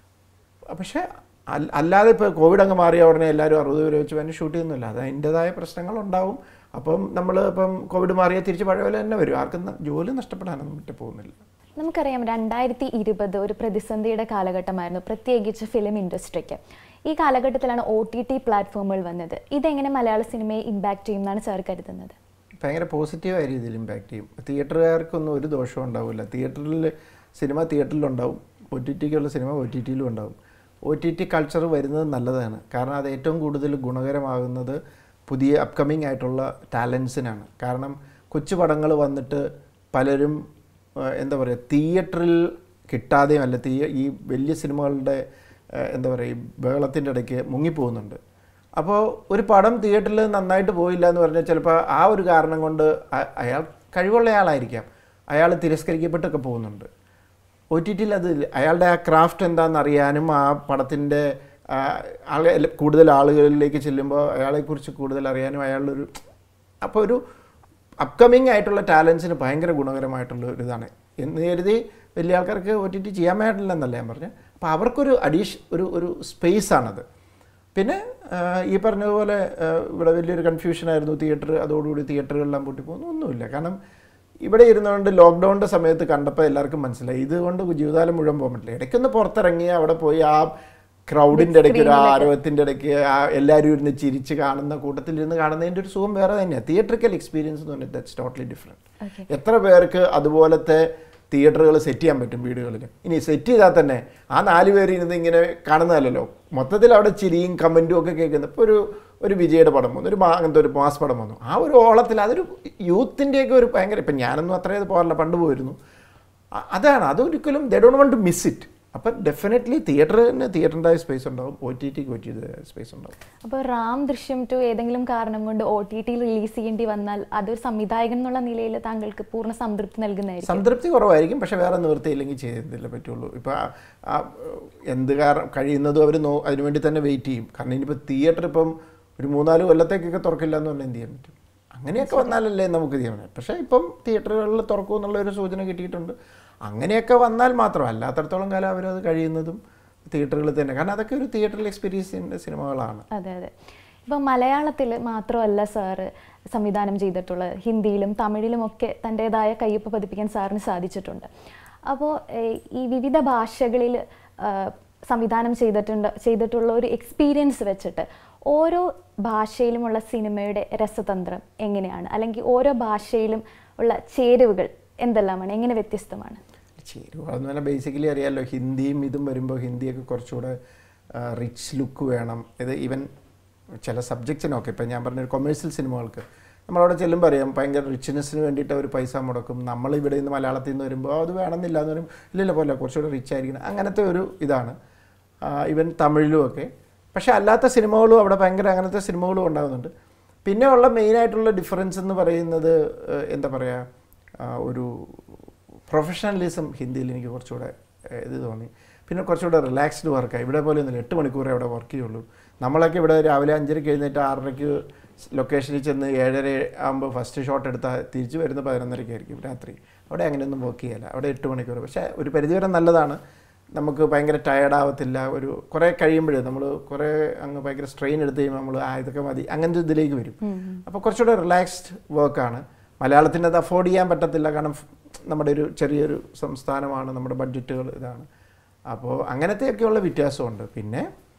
പക്ഷേ അൽ- അല്ലാതെ ഇപ്പോൾ കോവിഡ് അങ്ങ് മാറിയ ഉടനെ എല്ലാവരും അറുപത് പേര് വെച്ച് വേണ്ടി ഷൂട്ട് ചെയ്യുന്നില്ല അത് അതിൻ്റെതായ പ്രശ്നങ്ങൾ ഉണ്ടാവും അപ്പം നമ്മൾ ഇപ്പം കോവിഡ് മാറിയ തിരിച്ച് പഴയ പോലെ തന്നെ വരും ആർക്കും ന- ജോലി നഷ്ടപ്പെടാനൊന്നും വിട്ടു പോകുന്നില്ല നമുക്കറിയാം രണ്ടായിരത്തി ഇരുപത് ഒരു പ്രതിസന്ധിയുടെ കാലഘട്ടമായിരുന്നു പ്രത്യേകിച്ച് ഫിലിം ഇൻഡസ്ട്രിക്ക് ഈ കാലഘട്ടത്തിലാണ് ഒ ടി ടി പ്ലാറ്റ്ഫോമുകൾ വന്നത് ഇതെങ്ങനെ മലയാള സിനിമയെ ഇമ്പാക്ട് ചെയ്യുമെന്നാണ് സാർ കരുതുന്നത് ഭയങ്കര പോസിറ്റീവായ രീതിയിൽ ഇമ്പാക്റ്റ് ചെയ്യും തിയേറ്ററുകാർക്കൊന്നും ഒരു ദോഷവും ഉണ്ടാവില്ല തിയേറ്ററിൽ സിനിമ തിയേറ്ററിലുണ്ടാവും ഒ ടി ടിക്കുള്ള സിനിമ ഒ ടി ടിയിലും ഉണ്ടാവും ഒ ടി ടി കൾച്ചർ വരുന്നത് നല്ലതാണ് കാരണം അത് ഏറ്റവും കൂടുതൽ ഗുണകരമാകുന്നത് പുതിയ അപ്കമിങ് ആയിട്ടുള്ള ടാലൻസിനാണ് കാരണം കൊച്ചു പടങ്ങൾ വന്നിട്ട് പലരും ആ, എന്താ പറയുക തിയേറ്ററിൽ കിട്ടാതെയും അല്ല തീയ ഈ വലിയ സിനിമകളുടെ ആ, എന്താ പറയുക ഈ ബഹളത്തിൻ്റെ ഇടയ്ക്ക് മുങ്ങിപ്പോകുന്നുണ്ട് അപ്പോൾ ഒരു പടം തിയേറ്ററിൽ നന്നായിട്ട് പോയില്ല എന്ന് പറഞ്ഞാൽ ചിലപ്പോൾ ആ ഒരു കാരണം കൊണ്ട് അ- അയാൾ കഴിവുള്ള ആളായിരിക്കാം അയാൾ തിരസ്കരിക്കപ്പെട്ടൊക്കെ പോകുന്നുണ്ട് ഒ ടി ടിയിൽ അത് ഇല്ല. അയാളുടെ ആ ക്രാഫ്റ്റ് എന്താണെന്ന് അറിയാനും ആ പടത്തിൻ്റെ ആളെ കൂടുതൽ ആളുകളിലേക്ക് ചെല്ലുമ്പോൾ അയാളെക്കുറിച്ച് കൂടുതൽ അറിയാനും അയാളുടെ ഒരു അപ്പോൾ ഒരു അപ്കമിങ് ആയിട്ടുള്ള ടാലൻസിന് ഭയങ്കര ഗുണകരമായിട്ടുള്ള ഒരു ഇതാണ് എന്ന് കരുതി വലിയ ആൾക്കാർക്ക് ഒ ടി ടി ചെയ്യാൻ പാടില്ലെന്നല്ല ഞാൻ പറഞ്ഞത് അപ്പോൾ അവർക്കൊരു അഡീഷ് ഒരു ഒരു സ്പേസ് ആണത് പിന്നെ ആ, ഈ പറഞ്ഞതുപോലെ ആ, ഇവിടെ വലിയൊരു കൺഫ്യൂഷനായിരുന്നു തിയേറ്റർ അതോടുകൂടി തിയേറ്ററുകളെല്ലാം പൂട്ടിപ്പോകുന്നു ഒന്നുമില്ല കാരണം ഇവിടെ ഇരുന്നുകൊണ്ട് ലോക്ക്ഡൗണിൻ്റെ സമയത്ത് കണ്ടപ്പോൾ എല്ലാവർക്കും മനസ്സിലായി ഇതുകൊണ്ട് ജീവിതകാലം മുഴുവൻ പോകാൻ പറ്റില്ല ഇടയ്ക്കൊന്ന് പുറത്തിറങ്ങി അവിടെ പോയി ആ ക്രൗഡിൻ്റെ ഇടയ്ക്ക് ഒരു ആരവത്തിൻ്റെ ഇടയ്ക്ക് ആ എല്ലാവരും ഇരുന്ന് ചിരിച്ച് കാണുന്ന കൂട്ടത്തിൽ ഇരുന്ന് കാണുന്നതിൻ്റെ ഒരു സുഖം വേറെ തന്നെയാണ് തിയേറ്ററിക്കൽ എക്സ്പീരിയൻസ് എന്ന് പറഞ്ഞാൽ ദാറ്റ്സ് ടോട്ടലി ഡിഫറെൻറ്റ് എത്ര പേർക്ക് അതുപോലത്തെ തിയേറ്ററുകൾ സെറ്റ് ചെയ്യാൻ പറ്റും വീടുകളിൽ ഇനി സെറ്റ് ചെയ്താൽ തന്നെ ആ നാല് പേര് ഇരുന്ന് ഇങ്ങനെ കാണുന്നതല്ലല്ലോ മൊത്തത്തിൽ അവിടെ ചിരിയും കമൻറ്റും ഒക്കെ കേൾക്കുന്നത് ഇപ്പോൾ ഒരു ഒരു വിജയുടെ പടം വന്നു ഒരു മാ അങ്ങനത്തെ ഒരു മാസ് പടം വന്നു ആ ഒരു ഓളത്തിൽ അതൊരു യൂത്തിൻ്റെയൊക്കെ ഒരു ഭയങ്കര ഇപ്പം ഞാനൊന്നും അത്രയും പോകാറില്ല പണ്ട് പോയിരുന്നു അ- അതാണ് അതൊരിക്കലും they don't want to miss it അപ്പം ഡെഫിനറ്റ്ലി തിയേറ്ററിന് തിയേറ്ററിൻ്റെതായ സ്പേസ് ഉണ്ടാവും ഒ ടി ടിക്ക് ഒ ടി സ്പേസ് ഉണ്ടാവും അപ്പോൾ റാം ദൃശ്യം ടു ഏതെങ്കിലും കാരണം കൊണ്ട് ഒ ടി ടിയിൽ റിലീസ് ചെയ്യേണ്ടി വന്നാൽ അതൊരു സംവിധായകൻ എന്നുള്ള നിലയിൽ താങ്കൾക്ക് പൂർണ്ണ സംതൃപ്തി നൽകുന്നതായിരിക്കും സംതൃപ്തി കുറവായിരിക്കും പക്ഷെ വേറെ നിവൃത്തിയില്ലെങ്കിൽ ചെയ്തല്ലേ പറ്റുള്ളൂ ഇപ്പോൾ ആ എന്ത് കാരണം കഴിയുന്നതും അവർ നോ അതിനുവേണ്ടി തന്നെ വെയിറ്റ് ചെയ്യും കാരണം ഇനിയിപ്പോൾ തിയേറ്റർ ഇപ്പം ഒരു മൂന്നാല് കൊല്ലത്തേക്കൊക്കെ തുറക്കില്ല എന്ന് പറഞ്ഞാൽ എന്ത് ചെയ്യാൻ പറ്റും അങ്ങനെയൊക്കെ വന്നാലല്ലേ നമുക്ക് ചെയ്യാൻ പറ്റും പക്ഷേ ഇപ്പം തിയേറ്ററുകളിൽ തുറക്കും എന്നുള്ള ഒരു സൂചന കിട്ടിയിട്ടുണ്ട് അങ്ങനെയൊക്കെ വന്നാൽ മാത്രം അല്ലാത്തടത്തോളം കാലം അവരത് കഴിയുന്നതും തിയേറ്ററുകളിൽ തന്നെ കാരണം അതൊക്കെ ഒരു തിയേറ്ററിൽ എക്സ്പീരിയൻസിൻ്റെ സിനിമകളാണ് അതെ അതെ ഇപ്പം മലയാളത്തിൽ മാത്രമല്ല സാറ് സംവിധാനം ചെയ്തിട്ടുള്ളത് ഹിന്ദിയിലും തമിഴിലും ഒക്കെ തൻ്റെതായ കയ്യൊപ്പ് പതിപ്പിക്കാൻ സാറിന് സാധിച്ചിട്ടുണ്ട് അപ്പോൾ ഈ വിവിധ ഭാഷകളിൽ ആ, സംവിധാനം ചെയ്തിട്ടുണ്ട് ചെയ്തിട്ടുള്ള ഒരു എക്സ്പീരിയൻസ് വെച്ചിട്ട് ഓരോ ഭാഷയിലുമുള്ള സിനിമയുടെ രസതന്ത്രം എങ്ങനെയാണ് അല്ലെങ്കിൽ ഓരോ ഭാഷയിലും ഉള്ള ചേരുവകൾ എന്തെല്ലാമാണ് എങ്ങനെ വ്യത്യസ്തമാണ് ചേരുവ എന്ന് പറഞ്ഞാൽ ബേസിക്കലി അറിയാമല്ലോ ഹിന്ദിയും ഇതും വരുമ്പോൾ ഹിന്ദിയൊക്കെ കുറച്ചുകൂടെ റിച്ച് ലുക്ക് വേണം ഇത് ഈവൻ ചില സബ്ജക്റ്റിനൊക്കെ ഇപ്പം ഞാൻ പറഞ്ഞ കൊമേഴ്സ്യൽ സിനിമകൾക്ക് നമ്മളവിടെ ചെല്ലുമ്പോൾ അറിയാം ഭയങ്കര റിച്ച്നെസ്സിന് വേണ്ടിയിട്ട് അവർ പൈസ മുടക്കും നമ്മൾ ഇവിടെ നിന്ന് മലയാളത്തിൽ നിന്ന് വരുമ്പോൾ അത് വേണമെന്നില്ല എന്ന് പറയും ഇല്ലല്ല പോലെ കുറച്ചുകൂടെ റിച്ച് ആയിരിക്കണം അങ്ങനത്തെ ഒരു ഇതാണ് ഈവൻ തമിഴിലും ഒക്കെ പക്ഷേ അല്ലാത്ത സിനിമകളും അവിടെ ഭയങ്കര അങ്ങനത്തെ സിനിമകളും ഉണ്ടാകുന്നുണ്ട് പിന്നെ ഉള്ള മെയിനായിട്ടുള്ള ഡിഫറൻസ് എന്ന് പറയുന്നത് ഏഹ്, എന്താ പറയുക ആ, ഒരു പ്രൊഫഷണലിസം ഹിന്ദിയിൽ എനിക്ക് കുറച്ചുകൂടെ ഏഹ്, ഇത് തോന്നി പിന്നെ കുറച്ചുകൂടെ റിലാക്സ്ഡ് വർക്കാണ് ഇവിടെ പോലെ ഒന്നുമില്ല എട്ട് മണിക്കൂറേ അവിടെ വർക്ക് ചെയ്യുള്ളൂ നമ്മളൊക്കെ ഇവിടെ രാവിലെ അഞ്ചരയ്ക്ക് എഴുന്നേറ്റ് ആറരയ്ക്ക് ലൊക്കേഷനിൽ ചെന്ന് ഏഴര ആകുമ്പോൾ ഫസ്റ്റ് ഷോട്ട് എടുത്താൽ തിരിച്ചു വരുന്ന പതിനൊന്നരയ്ക്ക് ആയിരിക്കും രാത്രി അവിടെ അങ്ങനെയൊന്നും വർക്ക് ചെയ്യല്ല അവിടെ എട്ട് മണിക്കൂർ പക്ഷേ ഒരു പരിധിവരെ നല്ലതാണ് നമുക്ക് ഭയങ്കര ടയർഡ് ആവത്തില്ല ഒരു കുറേ കഴിയുമ്പോഴേ നമ്മൾ കുറേ അങ്ങ് ഭയങ്കര സ്ട്രെയിൻ എടുത്ത് കഴിയുമ്പോൾ നമ്മൾ ആ ഇതൊക്കെ മതി അങ്ങനത്തെ ഇതിലേക്ക് വരും അപ്പോൾ കുറച്ചുകൂടെ റിലാക്സ്ഡ് വർക്കാണ് മലയാളത്തിന് അത് അഫോർഡ് ചെയ്യാൻ പറ്റത്തില്ല കാരണം ഫ്- നമ്മുടെ ഒരു ചെറിയൊരു സംസ്ഥാനമാണ് നമ്മുടെ ബഡ്ജറ്റുകൾ ഇതാണ് അപ്പോൾ അങ്ങനത്തെയൊക്കെയുള്ള വ്യത്യാസമുണ്ട് പിന്നെ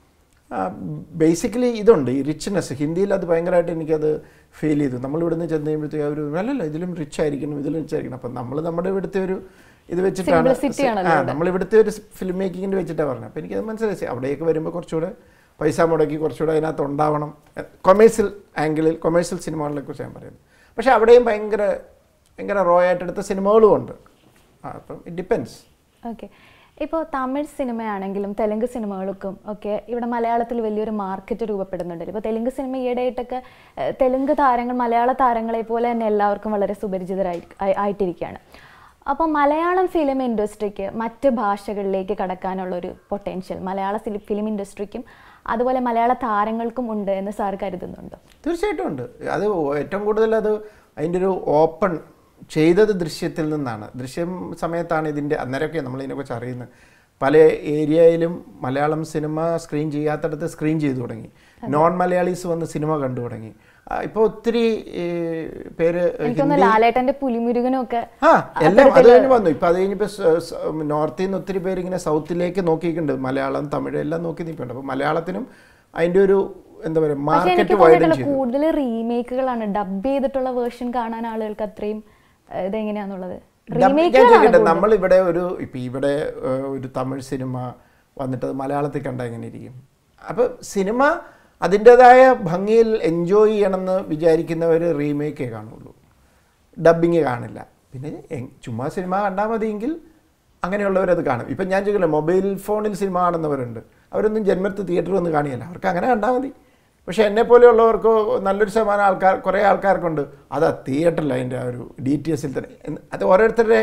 ബേസിക്കലി ഇതുണ്ട് ഈ റിച്ച്നെസ് ഹിന്ദിയിൽ അത് ഭയങ്കരമായിട്ട് എനിക്കത് ഫീൽ ചെയ്തു നമ്മൾ ഇവിടുന്ന് ചെന്ന് കഴിയുമ്പോഴത്തേക്ക് ഒരു അല്ലല്ല ഇതിലും റിച്ച് ആയിരിക്കണം ഇതിലും റിച്ച് ആയിരിക്കണം അപ്പം നമ്മൾ നമ്മുടെ ഇവിടുത്തെ ഒരു ഇത് വെച്ചിട്ടാണ് Simplicity ആണല്ലോ ആ ഇവിടെ. നമ്മൾ ഇവിടുത്തെ ഒരു ഫിലിം മേക്കിങ്ങിൻ്റെ വെച്ചിട്ടാണ് പറഞ്ഞത് അപ്പോൾ എനിക്കത് മനസ്സിലായി അവിടേക്ക് വരുമ്പോൾ കുറച്ചുകൂടെ പൈസ മുടക്കി കുറച്ചുകൂടെ അതിനകത്ത് ഉണ്ടാവണം കൊമേഴ്സ്യൽ ആംഗിളിൽ കൊമേഴ്സ്യൽ സിനിമകളെ കുറിച്ച് ഞാൻ പറയുന്നത് പക്ഷേ അവിടെയും ഭയങ്കര ഭയങ്കര റോ ആയിട്ട് എടുത്ത സിനിമകളും ഉണ്ട് അപ്പം ഇറ്റ് ഡിപ്പെൻസ് ഓക്കെ ഇപ്പോൾ തമിഴ് സിനിമയാണെങ്കിലും തെലുങ്ക് സിനിമകൾക്കും ഒക്കെ ഇവിടെ മലയാളത്തിൽ വലിയൊരു മാർക്കറ്റ് രൂപപ്പെടുന്നുണ്ട് ഇപ്പോൾ തെലുങ്ക് സിനിമ ഈയിടെയായിട്ടൊക്കെ ഏഹ്, തെലുങ്ക് താരങ്ങൾ മലയാള താരങ്ങളെ പോലെ തന്നെ എല്ലാവർക്കും വളരെ സുപരിചിതരായി ആയി- ആയിട്ടിരിക്കുകയാണ് അപ്പോൾ മലയാളം ഫിലിം ഇൻഡസ്ട്രിക്ക് മറ്റ് ഭാഷകളിലേക്ക് കടക്കാനുള്ള ഒരു പൊട്ടൻഷ്യൽ മലയാള ഫിലിം ഇൻഡസ്ട്രിക്കും അതുപോലെ മലയാള താരങ്ങൾക്കും ഉണ്ട് എന്ന് സാർ കരുതുന്നുണ്ടോ തീർച്ചയായിട്ടും ഉണ്ട് അത് ഏറ്റവും കൂടുതൽ അത് അതിൻ്റെ ഒരു ഓപ്പൺ ചെയ്തത് ദൃശ്യത്തിൽ നിന്നാണ് ദൃശ്യം സമയത്താണ് ഇതിൻ്റെ അന്നേരമൊക്കെ നമ്മൾ ഇതിനെക്കുറിച്ച് അറിയുന്നത് പല ഏരിയയിലും മലയാളം സിനിമ സ്ക്രീൻ ചെയ്യാത്തടത്ത് സ്ക്രീൻ ചെയ്തു തുടങ്ങി നോൺ മലയാളീസ് വന്ന് സിനിമ കണ്ടു തുടങ്ങി ഇപ്പോൾ ഒത്തിരി ഈ, പേര് എനിക്കൊന്ന് ലാലേട്ടന്റെ പുലിമുരുകനും ഒക്കെ ആ എല്ലാം അത് കഴിഞ്ഞ് വന്നു ഇപ്പം അത് കഴിഞ്ഞപ്പോൾ നോർത്തിൽ നിന്ന് ഒത്തിരി പേര് ഇങ്ങനെ സൗത്തിലേക്ക് നോക്കിയിട്ടുണ്ട് മലയാളം തമിഴ് എല്ലാം നോക്കി നിൽക്കുന്നുണ്ട് അപ്പോൾ മലയാളത്തിനും അതിൻ്റെ ഒരു എന്താ പറയുക പക്ഷെ മാർക്കറ്റ് എനിക്ക് വൈഡൻ തോന്നിയിട്ടുള്ള ചെയ്തു കൂടുതൽ റീമേക്കുകളാണ് ഡബ് ചെയ്തിട്ടുള്ള വേർഷൻ കാണാൻ ആളുകൾക്ക് അത്രയും ഏഹ്, ഇതെങ്ങനെയാന്നുള്ളത് ഡബ് ഞാൻ റീമേക്കുകളാണ് ചോദിക്കട്ടെ നമ്മൾ ഇവിടെ ഒരു ഇപ്പം ഇവിടെ ഏഹ്, ഒരു തമിഴ് സിനിമ വന്നിട്ട് അത് മലയാളത്തിൽ കണ്ടാൽ എങ്ങനെ ഇരിക്കും അപ്പോൾ സിനിമ അതിൻ്റെതായ ഭംഗിയിൽ എൻജോയ് ചെയ്യണമെന്ന് വിചാരിക്കുന്നവർ റീമേക്കേ കാണുള്ളൂ ഡബ്ബിങ് കാണില്ല പിന്നെ എങ്- ചുമ്മാ സിനിമ കണ്ടാൽ മതിയെങ്കിൽ അങ്ങനെയുള്ളവരത് കാണും ഇപ്പം ഞാൻ ചോദിക്കില്ല മൊബൈൽ ഫോണിൽ സിനിമ കാണുന്നവരുണ്ട് അവരൊന്നും ജന്മത്ത് തിയേറ്ററിൽ ഒന്ന് കാണിയല്ല അവർക്ക് അങ്ങനെ കണ്ടാൽ മതി പക്ഷേ എന്നെ പോലെയുള്ളവർക്കോ നല്ലൊരു ശതമാനം ആൾക്കാർ കുറേ ആൾക്കാർക്കുണ്ട് അത് തിയേറ്ററിൽ അതിൻ്റെ ആ ഒരു ഡി ടി എസിൽ തന്നെ എന്ന് അത് ഓരോരുത്തരുടെ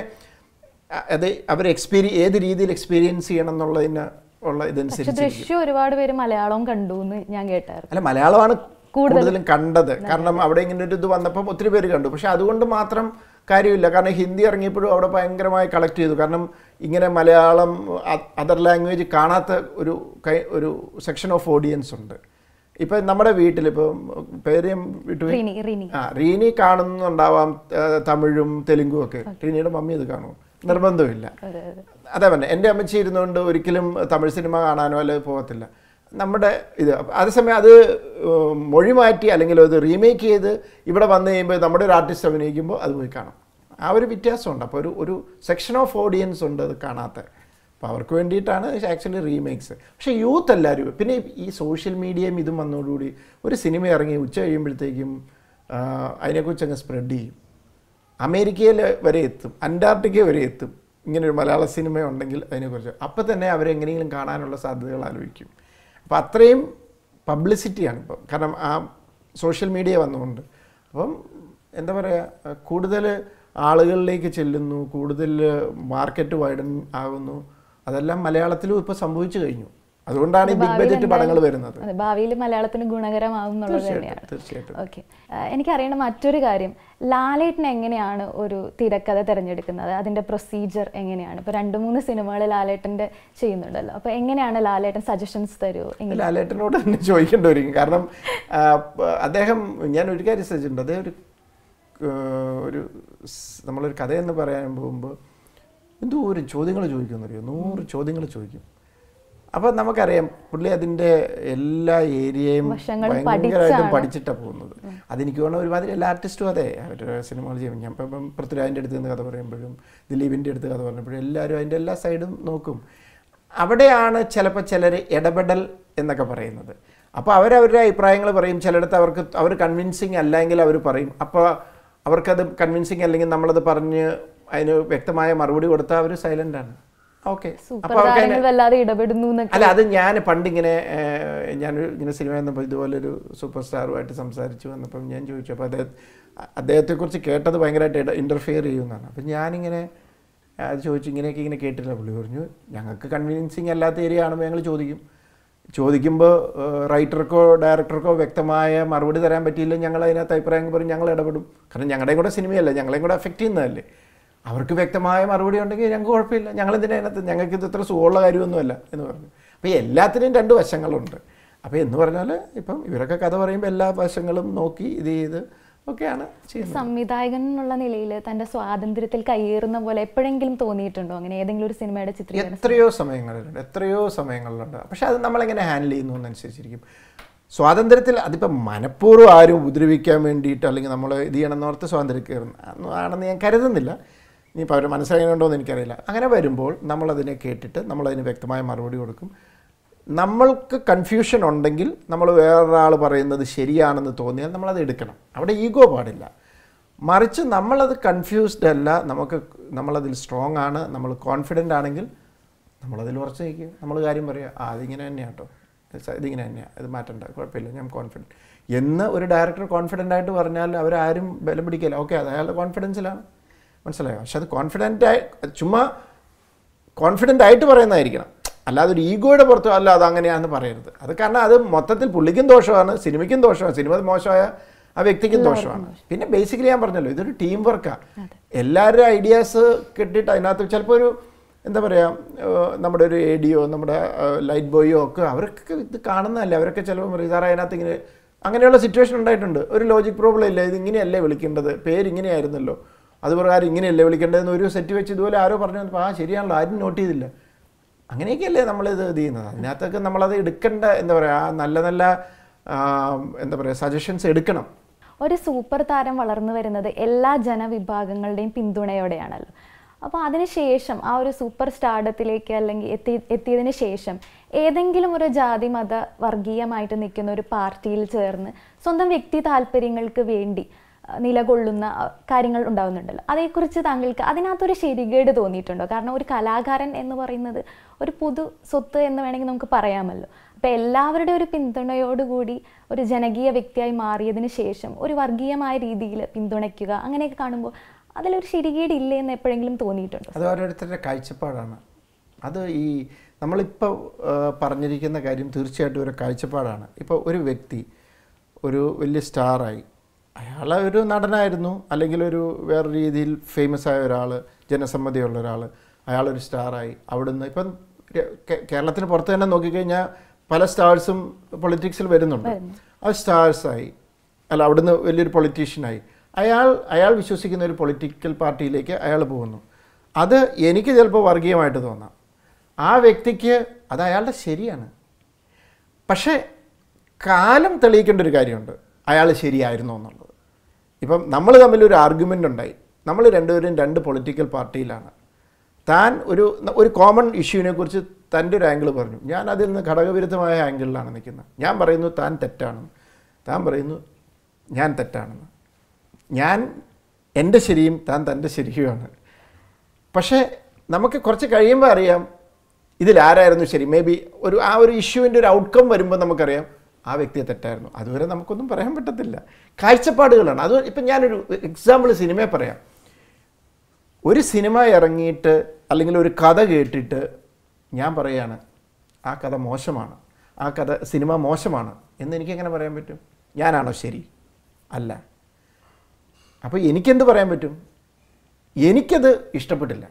അ- അത് അവർ എക്സ്പീരിയ ഏത് രീതിയിൽ എക്സ്പീരിയൻസ് ചെയ്യണം എന്നുള്ളതിന് ഉള്ള പക്ഷെ ഇതനുസരിച്ച് ദൃശ്യം ഒരുപാട് പേര് മലയാളവും കണ്ടു എന്ന് ഞാൻ കേട്ടായിരുന്നു അല്ല മലയാളമാണ് കൂടുതലും കണ്ടത് കാരണം അവിടെ ഇങ്ങനെ ഒരു ഇത് വന്നപ്പം ഒത്തിരി പേര് കണ്ടു പക്ഷെ അതുകൊണ്ട് മാത്രം കാര്യമില്ല കാരണം ഹിന്ദി ഇറങ്ങിയപ്പോഴും അവിടെ ഭയങ്കരമായി കളക്ട് ചെയ്തു കാരണം ഇങ്ങനെ മലയാളം അതർ ലാംഗ്വേജ് കാണാത്ത ഒരു കൈ- ഒരു സെക്ഷൻ ഓഫ് ഓഡിയൻസ് ഉണ്ട് ഇപ്പം നമ്മുടെ വീട്ടിൽ ഇപ്പം പേര് ഞാൻ വിട്ടുപോയി റിനി റിനി ആ റീനി കാണുന്നുണ്ടാവാം ആ, തമിഴും തെലുങ്കും ഒക്കെ റീനിയുടെ മമ്മി ഇത് കാണുമോ നിർബന്ധമില്ല അതെ അതെ അതെ പറഞ്ഞത് എൻ്റെ അമ്മച്ചി ഇരുന്നുകൊണ്ട് ഒരിക്കലും തമിഴ് സിനിമ കാണാനോ അല്ലെങ്കിൽ പോകത്തില്ല നമ്മുടെ ഇത് അപ്പൊ അതേസമയം അത് ഉം, മൊഴി മാറ്റി അല്ലെങ്കിൽ അത് റീമേക്ക് ചെയ്ത് ഇവിടെ വന്നു കഴിയുമ്പോൾ നമ്മുടെ ഒരു ആർട്ടിസ്റ്റ് അഭിനയിക്കുമ്പോൾ അത് പോയി കാണും ആ ഒരു വ്യത്യാസമുണ്ട് അപ്പോൾ ഒരു ഒരു സെക്ഷൻ ഓഫ് ഓഡിയൻസ് ഉണ്ട് അത് കാണാത്ത അപ്പോൾ അവർക്ക് വേണ്ടിയിട്ടാണ് ആക്ച്വലി റീമേക്സ് പക്ഷേ യൂത്ത് എല്ലാവരും പിന്നെ ഈ സോഷ്യൽ മീഡിയയും ഇതും വന്നതോടുകൂടി ഒരു സിനിമ ഇറങ്ങി ഉച്ച കഴിയുമ്പോഴത്തേക്കും ആ, അതിനെക്കുറിച്ച് അങ്ങ് സ്പ്രെഡ് ചെയ്യും അമേരിക്കയിൽ വരെ എത്തും അന്റാർട്ടിക്ക വരെ എത്തും ഇങ്ങനെ ഒരു മലയാള സിനിമ ഉണ്ടെങ്കിൽ അതിനെക്കുറിച്ച് അപ്പം തന്നെ അവരെങ്ങനെയെങ്കിലും കാണാനുള്ള സാധ്യതകൾ ആലോചിക്കും അപ്പം അത്രയും പബ്ലിസിറ്റിയാണ് ഇപ്പം കാരണം ആ സോഷ്യൽ മീഡിയ വന്നുകൊണ്ട് അപ്പം എന്താ പറയുക കൂടുതൽ ആളുകളിലേക്ക് ചെല്ലുന്നു കൂടുതൽ മാർക്കറ്റ് വൈഡൻ ആകുന്നു അതെല്ലാം മലയാളത്തിലും ഇപ്പോൾ സംഭവിച്ചു കഴിഞ്ഞു അതുകൊണ്ടാണ് ഈ ബിഗ് ബജറ്റ് പടങ്ങൾ വരുന്നത് അതെ ഭാവിയിൽ മലയാളത്തിന് ഗുണകരമാവും എന്നുള്ളത് തന്നെയാണ് തീർച്ചയായിട്ടും ഓക്കെ എനിക്കറിയേണ്ട മറ്റൊരു കാര്യം ലാലേട്ടൻ എങ്ങനെയാണ് ഒരു തിരക്കഥ തിരഞ്ഞെടുക്കുന്നത് അതിന്റെ പ്രൊസീജിയർ എങ്ങനെയാണ് ഇപ്പൊ രണ്ട് മൂന്ന് സിനിമകൾ ലാലേട്ടന്റെ ചെയ്യുന്നുണ്ടല്ലോ അപ്പൊ എങ്ങനെയാണ് ലാലേട്ടൻ സജഷൻസ് തരുമോ എങ്ങനെ ലാലേട്ടനോട് തന്നെ ചോദിക്കേണ്ടി വരും കാരണം ആ, പ- അദ്ദേഹം ഞാൻ ഒരു കാര്യം ശ്രദ്ധിച്ചിട്ടുണ്ട് അദ്ദേഹം ഒരു ആ, ഒരു സ്- നമ്മളൊരു കഥയെന്ന് പറയാൻ പോകുമ്പോൾ എന്തോ ഒരു ചോദ്യങ്ങൾ ചോദിക്കുമെന്നറിയോ നൂറ് ചോദ്യങ്ങൾ ചോദിക്കും അപ്പം നമുക്കറിയാം പുള്ളി അതിൻ്റെ എല്ലാ ഏരിയയും വശങ്ങളും ഭയങ്കരമായിട്ടും പഠിച്ചാണ്. പഠിച്ചിട്ടാണ് പോകുന്നത് അതെനിക്ക് തോന്നുന്നു ഒരുമാതിരി എല്ലാ ആർട്ടിസ്റ്റും അതെ അവരുടെ സിനിമകൾ ചെയ്യും ഞാൻ ഇപ്പം പൃഥ്വിരാജിൻ്റെ അടുത്ത് നിന്ന് കഥ പറയുമ്പോഴും ദിലീപിൻ്റെ അടുത്ത് കഥ പറഞ്ഞപ്പോഴും എല്ലാവരും അതിൻ്റെ എല്ലാ സൈഡും നോക്കും അവിടെയാണ് ചിലപ്പോൾ ചിലർ ഇടപെടൽ എന്നൊക്കെ പറയുന്നത് അപ്പോൾ അവരവരുടെ അഭിപ്രായങ്ങൾ പറയും ചിലയിടത്ത് അവർക്ക് അവർ കൺവിൻസിങ് അല്ലെങ്കിൽ അവർ പറയും അപ്പോൾ അവർക്കത് കൺവിൻസിങ് അല്ലെങ്കിൽ നമ്മളത് പറഞ്ഞ് അതിന് വ്യക്തമായ മറുപടി കൊടുത്താൽ അവർ സൈലൻ്റ് ആണ് ഓക്കെ സൂപ്പർ അപ്പോൾ അവർക്ക് താരങ്ങൾ വല്ലാതെ ഇടപെടുന്നു എന്നൊക്കെ അല്ല അത് ഞാൻ പണ്ടിങ്ങനെ ഏഹ്, ഞാൻ ഇങ്ങനെ സിനിമ വന്നപ്പോൾ ഇതുപോലൊരു സൂപ്പർ സ്റ്റാറുമായിട്ട് സംസാരിച്ചു വന്നപ്പം ഞാൻ ചോദിച്ചു അപ്പോൾ അദ്ദേഹം അദ്ദേഹത്തെക്കുറിച്ച് കേട്ടത് ഭയങ്കരമായിട്ട് ഇൻ്റർഫിയർ ചെയ്യുമെന്നാണ് അപ്പം ഞാനിങ്ങനെ അത് ചോദിച്ചു ഇങ്ങനെയൊക്കെ ഇങ്ങനെ കേട്ടില്ല പുള്ളി പറഞ്ഞു ഞങ്ങൾക്ക് കൺവിൻസിങ് അല്ലാത്ത ഏരിയ കാണുമ്പോൾ ഞങ്ങൾ ചോദിക്കും ചോദിക്കുമ്പോൾ റൈറ്റർക്കോ ഡയറക്ടർക്കോ വ്യക്തമായ മറുപടി തരാൻ പറ്റിയില്ല ഞങ്ങൾ അതിനകത്ത് അഭിപ്രായം പറയും ഞങ്ങൾ ഇടപെടും കാരണം ഞങ്ങളുടെയും കൂടെ സിനിമയല്ല ഞങ്ങളെയും കൂടെ അഫക്റ്റ് ചെയ്യുന്നതല്ലേ അവർക്ക് വ്യക്തമായ മറുപടി ഉണ്ടെങ്കിൽ ഞങ്ങൾക്ക് കുഴപ്പമില്ല ഞങ്ങൾ എന്തിനാ അതിനകത്ത് ഞങ്ങൾക്ക് ഇത് ഇത്ര സുഖമുള്ള കാര്യമൊന്നുമല്ല എന്ന് പറഞ്ഞു അപ്പോൾ എല്ലാത്തിനും രണ്ട് വശങ്ങളുണ്ട് അപ്പോൾ എന്ന് പറഞ്ഞാൽ ഇപ്പം ഇവരൊക്കെ കഥ പറയുമ്പോൾ എല്ലാ വശങ്ങളും നോക്കി ഇത് ചെയ്ത് ഒക്കെയാണ് ചെയ്യുന്നത് സംവിധായകൻ എന്നുള്ള നിലയിൽ തന്റെ സ്വാതന്ത്ര്യത്തിൽ കയ്യേറുന്ന പോലെ എപ്പോഴെങ്കിലും തോന്നിയിട്ടുണ്ടോ അങ്ങനെ ഏതെങ്കിലും ഒരു സിനിമയുടെ ചിത്രീകരണം എത്രയോ സമയങ്ങളിലുണ്ട് എത്രയോ സമയങ്ങളിലുണ്ട് പക്ഷെ അത് നമ്മളെങ്ങനെ ഹാൻഡിൽ ചെയ്യുന്നു എന്നനുസരിച്ചിരിക്കും സ്വാതന്ത്ര്യത്തിൽ അതിപ്പോൾ മനഃപൂർവ്വം ആരും ഉപദ്രവിക്കാൻ വേണ്ടിയിട്ട് അല്ലെങ്കിൽ നമ്മൾ ഇത് ചെയ്യണമെന്ന് ഓർത്ത് സ്വാതന്ത്ര്യം കയറുന്ന ആണെന്ന് ഞാൻ കരുതുന്നില്ല ഇനിയിപ്പോൾ അവർ മനസ്സിലാകുന്നുണ്ടോ എന്ന് എനിക്കറിയില്ല അങ്ങനെ വരുമ്പോൾ നമ്മളതിനെ കേട്ടിട്ട് നമ്മളതിന് വ്യക്തമായ മറുപടി കൊടുക്കും നമ്മൾക്ക് കൺഫ്യൂഷൻ ഉണ്ടെങ്കിൽ നമ്മൾ വേറൊരാൾ പറയുന്നത് ശരിയാണെന്ന് തോന്നിയാൽ നമ്മളത് എടുക്കണം അവിടെ ഈഗോ പാടില്ല മറിച്ച് നമ്മളത് കൺഫ്യൂസ്ഡ് അല്ല നമുക്ക് നമ്മളതിൽ സ്ട്രോങ് ആണ് നമ്മൾ കോൺഫിഡൻ്റ് ആണെങ്കിൽ നമ്മളതിൽ ഉറച്ചു നിൽക്കുക നമ്മൾ കാര്യം പറയുക ആ അതിങ്ങനെ തന്നെയാണ് കേട്ടോ ഇതിങ്ങനെ തന്നെയാണ് ഇത് മാറ്റണ്ട കുഴപ്പമില്ല ഞാൻ കോൺഫിഡൻറ്റ് എന്ന് ഒരു ഡയറക്ടർ കോൺഫിഡൻ്റ് ആയിട്ട് പറഞ്ഞാൽ അവരാരും ബലം പിടിക്കില്ല ഓക്കെ അത് അയാളുടെ കോൺഫിഡൻസിലാണ് മനസ്സിലായോ പക്ഷെ അത് കോൺഫിഡൻ്റ് ആയി ചുമ്മാ കോൺഫിഡൻ്റ് ആയിട്ട് പറയുന്നതായിരിക്കണം അല്ലാതെ ഒരു ഈഗോയുടെ പുറത്ത് അല്ല അത് അങ്ങനെയാണെന്ന് പറയരുത് അത് കാരണം അത് മൊത്തത്തിൽ പുള്ളിക്കും ദോഷമാണ് സിനിമയ്ക്കും ദോഷമാണ് സിനിമ മോശമായ ആ വ്യക്തിക്കും ദോഷമാണ് പിന്നെ ബേസിക്കലി ഞാൻ പറഞ്ഞല്ലോ ഇതൊരു ടീം വർക്കാണ് എല്ലാവരുടെ ഐഡിയാസ് കിട്ടിയിട്ട് അതിനകത്ത് ചിലപ്പോൾ ഒരു എന്താ പറയുക നമ്മുടെ ഒരു എ ഡിയോ നമ്മുടെ ലൈറ്റ് ബോയോ ഒക്കെ അവരൊക്കെ ഇത് കാണുന്നതല്ലേ അവരൊക്കെ ചിലപ്പോൾ പറയും സാറേ അതിനകത്ത് ഇങ്ങനെ അങ്ങനെയുള്ള സിറ്റുവേഷൻ ഉണ്ടായിട്ടുണ്ട് ഒരു ലോജിക് പ്രോബ്ലം ഇല്ല ഇത് ഇങ്ങനെയല്ലേ വിളിക്കേണ്ടത് പേര് ഇങ്ങനെയായിരുന്നല്ലോ അത് പ്രകാരം ഇങ്ങനെയല്ലേ വിളിക്കേണ്ടതെന്ന് ഒരു സെറ്റ് വെച്ച് ഇതുപോലെ ആരോ പറഞ്ഞു വന്നപ്പോൾ ആ ശരിയാണല്ലോ ആരും നോട്ട് ചെയ്തില്ല അങ്ങനെയൊക്കെയല്ലേ നമ്മളിത് ഇത് ചെയ്യുന്നത് അതിനകത്തൊക്കെ നമ്മളത് എടുക്കേണ്ട എന്താ പറയുക ആ നല്ല നല്ല ആ, എന്താ പറയുക സജഷൻസ് എടുക്കണം ഒരു സൂപ്പർ താരം വളർന്നു വരുന്നത് എല്ലാ ജനവിഭാഗങ്ങളുടെയും പിന്തുണയോടെയാണല്ലോ അപ്പോൾ അതിനുശേഷം ആ ഒരു സൂപ്പർ സ്റ്റാർഡത്തിലേക്ക് അല്ലെങ്കിൽ എത്തി എത്തിയതിന് ശേഷം ഏതെങ്കിലും ഒരു ജാതി മത വർഗീയമായിട്ട് നിൽക്കുന്ന ഒരു പാർട്ടിയിൽ ചേർന്ന് സ്വന്തം വ്യക്തി താല്പര്യങ്ങൾക്ക് വേണ്ടി ആ, നിലകൊള്ളുന്ന ആ, കാര്യങ്ങൾ ഉണ്ടാവുന്നുണ്ടല്ലോ അതേക്കുറിച്ച് താങ്കൾക്ക് അതിനകത്തൊരു ശരികേട് തോന്നിയിട്ടുണ്ടോ കാരണം ഒരു കലാകാരൻ എന്ന് പറയുന്നത് ഒരു പൊതു സ്വത്ത് എന്ന് വേണമെങ്കിൽ നമുക്ക് പറയാമല്ലോ അപ്പോൾ എല്ലാവരുടെ ഒരു പിന്തുണയോടുകൂടി ഒരു ജനകീയ വ്യക്തിയായി മാറിയതിന് ശേഷം ഒരു വർഗീയമായ രീതിയിൽ പിന്തുണയ്ക്കുക അങ്ങനെയൊക്കെ കാണുമ്പോൾ അതിലൊരു ശരികേട് ഇല്ലേ എന്ന് എപ്പോഴെങ്കിലും തോന്നിയിട്ടുണ്ടോ അത് ഓരോരുത്തരുടെ കാഴ്ചപ്പാടാണ് അത് ഈ നമ്മളിപ്പോൾ പറഞ്ഞിരിക്കുന്ന കാര്യം തീർച്ചയായിട്ടും ഒരു കാഴ്ചപ്പാടാണ് ഇപ്പോൾ ഒരു വ്യക്തി ഒരു വലിയ സ്റ്റാറായി അയാൾ ഒരു നടനായിരുന്നു അല്ലെങ്കിൽ ഒരു വേറെ രീതിയിൽ ഫേമസ് ആയ ഒരാൾ ജനസമ്മതിയുള്ള ഒരാൾ അയാളൊരു സ്റ്റാറായി അവിടുന്ന് ഇപ്പം കേ- കേരളത്തിന് പുറത്ത് തന്നെ നോക്കിക്കഴിഞ്ഞാൽ പല സ്റ്റാർസും പൊളിറ്റിക്സിൽ വരുന്നുണ്ട് ആ സ്റ്റാർസായി അല്ല അവിടുന്ന് വലിയൊരു പൊളിറ്റീഷ്യനായി അയാൾ അയാൾ വിശ്വസിക്കുന്ന ഒരു പൊളിറ്റിക്കൽ പാർട്ടിയിലേക്ക് അയാൾ പോകുന്നു അത് എനിക്ക് ചിലപ്പോൾ വർഗീയമായിട്ട് തോന്നാം ആ വ്യക്തിക്ക് അത് അയാളുടെ ശരിയാണ് പക്ഷേ കാലം തെളിയിക്കേണ്ട ഒരു കാര്യമുണ്ട് അയാൾ ശരിയായിരുന്നു എന്നുള്ളത് ഇപ്പം നമ്മൾ തമ്മിലൊരു ആർഗ്യുമെൻ്റ് ഉണ്ടായി നമ്മൾ രണ്ടുപേരും രണ്ട് പൊളിറ്റിക്കൽ പാർട്ടിയിലാണ് താൻ ഒരു ഒരു കോമൺ ഇഷ്യൂവിനെ കുറിച്ച് തൻ്റെ ഒരു ആംഗിൾ പറഞ്ഞു ഞാൻ അതിൽ നിന്ന് ഘടകവിരുദ്ധമായ ആംഗിളിലാണ് നിൽക്കുന്നത് ഞാൻ പറയുന്നു താൻ തെറ്റാണെന്ന് താൻ പറയുന്നു ഞാൻ തെറ്റാണെന്ന് ഞാൻ എൻ്റെ ശരിയും താൻ തൻ്റെ ശരിയുമാണ് പക്ഷേ നമുക്ക് കുറച്ച് കഴിയുമ്പോൾ അറിയാം ഇതിലാരായിരുന്നു ശരി മേ ബി ഒരു ആ ഒരു ഇഷ്യൂവിൻ്റെ ഒരു ഔട്ട്കം വരുമ്പോൾ നമുക്കറിയാം ആ വ്യക്തിയെ തെറ്റായിരുന്നു അതുവരെ നമുക്കൊന്നും പറയാൻ പറ്റത്തില്ല കാഴ്ചപ്പാടുകളാണ് അത് ഇപ്പം ഞാനൊരു എക്സാമ്പിൾ സിനിമയെ പറയാം ഒരു സിനിമ ഇറങ്ങിയിട്ട് അല്ലെങ്കിൽ ഒരു കഥ കേട്ടിട്ട് ഞാൻ പറയാണ് ആ കഥ മോശമാണ് ആ കഥ സിനിമ മോശമാണ് എന്ന് എനിക്കെങ്ങനെ പറയാൻ പറ്റും ഞാനാണോ ശരി അല്ല അപ്പോൾ എനിക്കെന്ത് പറയാൻ പറ്റും എനിക്കത് ഇഷ്ടപ്പെട്ടില്ല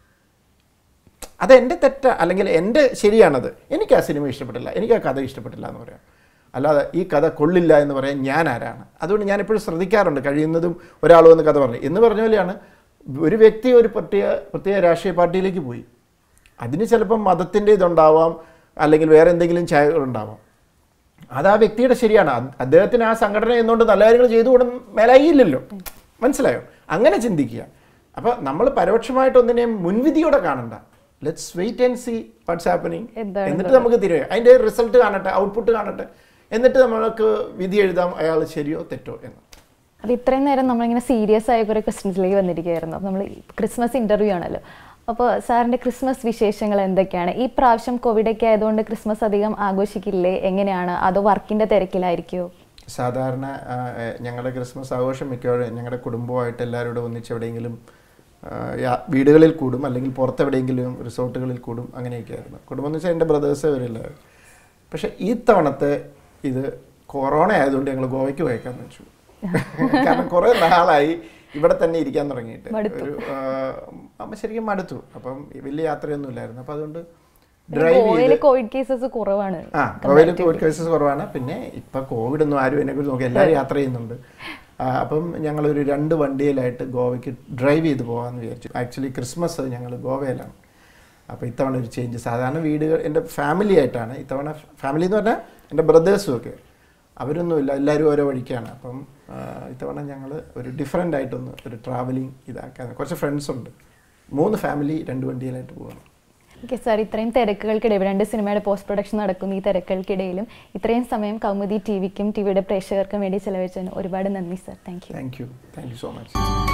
അത് എൻ്റെ തെറ്റ അല്ലെങ്കിൽ എൻ്റെ ശരിയാണത് എനിക്ക് ആ സിനിമ ഇഷ്ടപ്പെട്ടില്ല എനിക്ക് ആ കഥ ഇഷ്ടപ്പെട്ടില്ല എന്ന് പറയാം അല്ലാതെ ഈ കഥ കൊള്ളില്ല എന്ന് പറയാൻ ഞാൻ ആരാണ് അതുകൊണ്ട് ഞാൻ എപ്പോഴും ശ്രദ്ധിക്കാറുണ്ട് കഴിയുന്നതും ഒരാൾ വന്ന് കഥ പറഞ്ഞു എന്ന് പറഞ്ഞ പോലെയാണ് ഒരു വ്യക്തി ഒരു പ്രത്യേക പ്രത്യേക രാഷ്ട്രീയ പാർട്ടിയിലേക്ക് പോയി അതിന് ചിലപ്പം മതത്തിൻ്റെ ഇതുണ്ടാവാം അല്ലെങ്കിൽ വേറെ എന്തെങ്കിലും ചായകളുണ്ടാവാം അത് ആ വ്യക്തിയുടെ ശരിയാണ് അത് അദ്ദേഹത്തിന് ആ സംഘടന എന്നുകൊണ്ട് നല്ല കാര്യങ്ങൾ ചെയ്തു കൂടെ മേലായില്ലല്ലോ മനസ്സിലായോ അങ്ങനെ ചിന്തിക്കുക അപ്പോൾ നമ്മൾ പരോക്ഷമായിട്ട് ഒന്നിനെയും മുൻവിധിയോടെ കാണണ്ട let's wait and see what's happening എന്താണ് എന്നിട്ട് നമുക്ക് തിരികെ അതിൻ്റെ റിസൾട്ട് കാണട്ടെ ഔട്ട്പുട്ട് കാണട്ടെ എന്നിട്ട് നമ്മൾക്ക് വിധി എഴുതാം അയാൾ ശരിയോ തെറ്റോ എന്ന് അത് ഇത്രയും നേരം നമ്മളിങ്ങനെ സീരിയസ് ആയ കുറേ ക്വസ്റ്റ്യൻസിലേക്ക് വന്നിരിക്കുകയായിരുന്നു അപ്പോൾ നമ്മൾ ക്രിസ്മസ് ഇൻ്റർവ്യൂ ആണല്ലോ അപ്പോൾ സാറിൻ്റെ ക്രിസ്മസ് വിശേഷങ്ങൾ എന്തൊക്കെയാണ് ഈ പ്രാവശ്യം കോവിഡൊക്കെ ആയതുകൊണ്ട് ക്രിസ്മസ് അധികം ആഘോഷിക്കില്ലേ എങ്ങനെയാണ് അതോ വർക്കിൻ്റെ തിരക്കിലായിരിക്കുമോ സാധാരണ ആ, എ, ഞങ്ങളുടെ ക്രിസ്മസ് ആഘോഷം മിക്കവാറും ഞങ്ങളുടെ കുടുംബമായിട്ട് എല്ലാവരും കൂടെ ഒന്നിച്ച് എവിടെയെങ്കിലും ആ, യാ- വീടുകളിൽ കൂടും അല്ലെങ്കിൽ പുറത്തെവിടെയെങ്കിലും റിസോർട്ടുകളിൽ കൂടും അങ്ങനെയൊക്കെയായിരുന്നു കുടുംബം എന്ന് വെച്ചാൽ എൻ്റെ ബ്രദേഴ്സ് വരില്ലായിരുന്നു പക്ഷേ ഈ തവണത്തെ ഇത് കൊറോണ ആയതുകൊണ്ട് ഞങ്ങൾ ഗോവയ്ക്ക് പോയേക്കാന്ന് വെച്ചു കാരണം കുറേ നാളായി ഇവിടെ തന്നെ ഇരിക്കാൻ തുടങ്ങിയിട്ട് മടുത്തു. ഒരു ആ, അമ്മ ശരിക്കും മടുത്തു അപ്പം വലിയ യാത്രയൊന്നും ഇല്ലായിരുന്നു അപ്പം അതുകൊണ്ട് ഡ്രൈവ് ചെയ്ത് ഗോവയിൽ കോവിഡ് കേസസ് കുറവാണ് ആ ഗോവയിൽ കോവിഡ് കേസസ് കുറവാണ് പിന്നെ ഇപ്പൊ കോവിഡ് ഒന്നും ആരും എന്നെ കുറിച്ച് നോക്കി എല്ലാവരും യാത്ര ചെയ്യുന്നുണ്ട് ആ, അപ്പം ഞങ്ങളൊരു രണ്ട് വണ്ടിയിലായിട്ട് ഗോവയ്ക്ക് ഡ്രൈവ് ചെയ്ത് പോകാമെന്ന് വിചാരിച്ചു ആക്ച്വലി ക്രിസ്മസ് ഞങ്ങൾ ഗോവയിലാണ് അപ്പോൾ ഇത്തവണ ഒരു ചേഞ്ച് സാധാരണ വീടുകൾ എൻ്റെ ഫാമിലി ആയിട്ടാണ് ഇത്തവണ ഫാമിലി എന്ന് പറഞ്ഞാൽ എൻ്റെ ബ്രദേഴ്സും ഒക്കെ അവരൊന്നുമില്ല എല്ലാവരും ഓരോ വഴിക്കാണ് അപ്പം ആ, ഇത്തവണ ഞങ്ങൾ ഒരു ഡിഫറെൻ്റ് ആയിട്ടൊന്ന് ഒരു ട്രാവലിംഗ് ഇതാക്കാൻ കുറച്ച് ഫ്രണ്ട്സ് ഉണ്ട് മൂന്ന് ഫാമിലി രണ്ട് വണ്ടിയിലായിട്ട് പോകണം ഓക്കെ സാർ ഇത്രയും തിരക്കുകൾക്കിടയിൽ രണ്ട് സിനിമയുടെ പോസ്റ്റ് പ്രൊഡക്ഷൻ നടക്കുന്ന ഈ തിരക്കുകൾക്കിടയിലും ഇത്രയും സമയം കൗമുദി ടി വിക്കും ടി വിയുടെ പ്രേക്ഷകർക്കും വേണ്ടി ചെലവഴിച്ചതിന് ഒരുപാട് നന്ദി sir thank you thank you thank you so much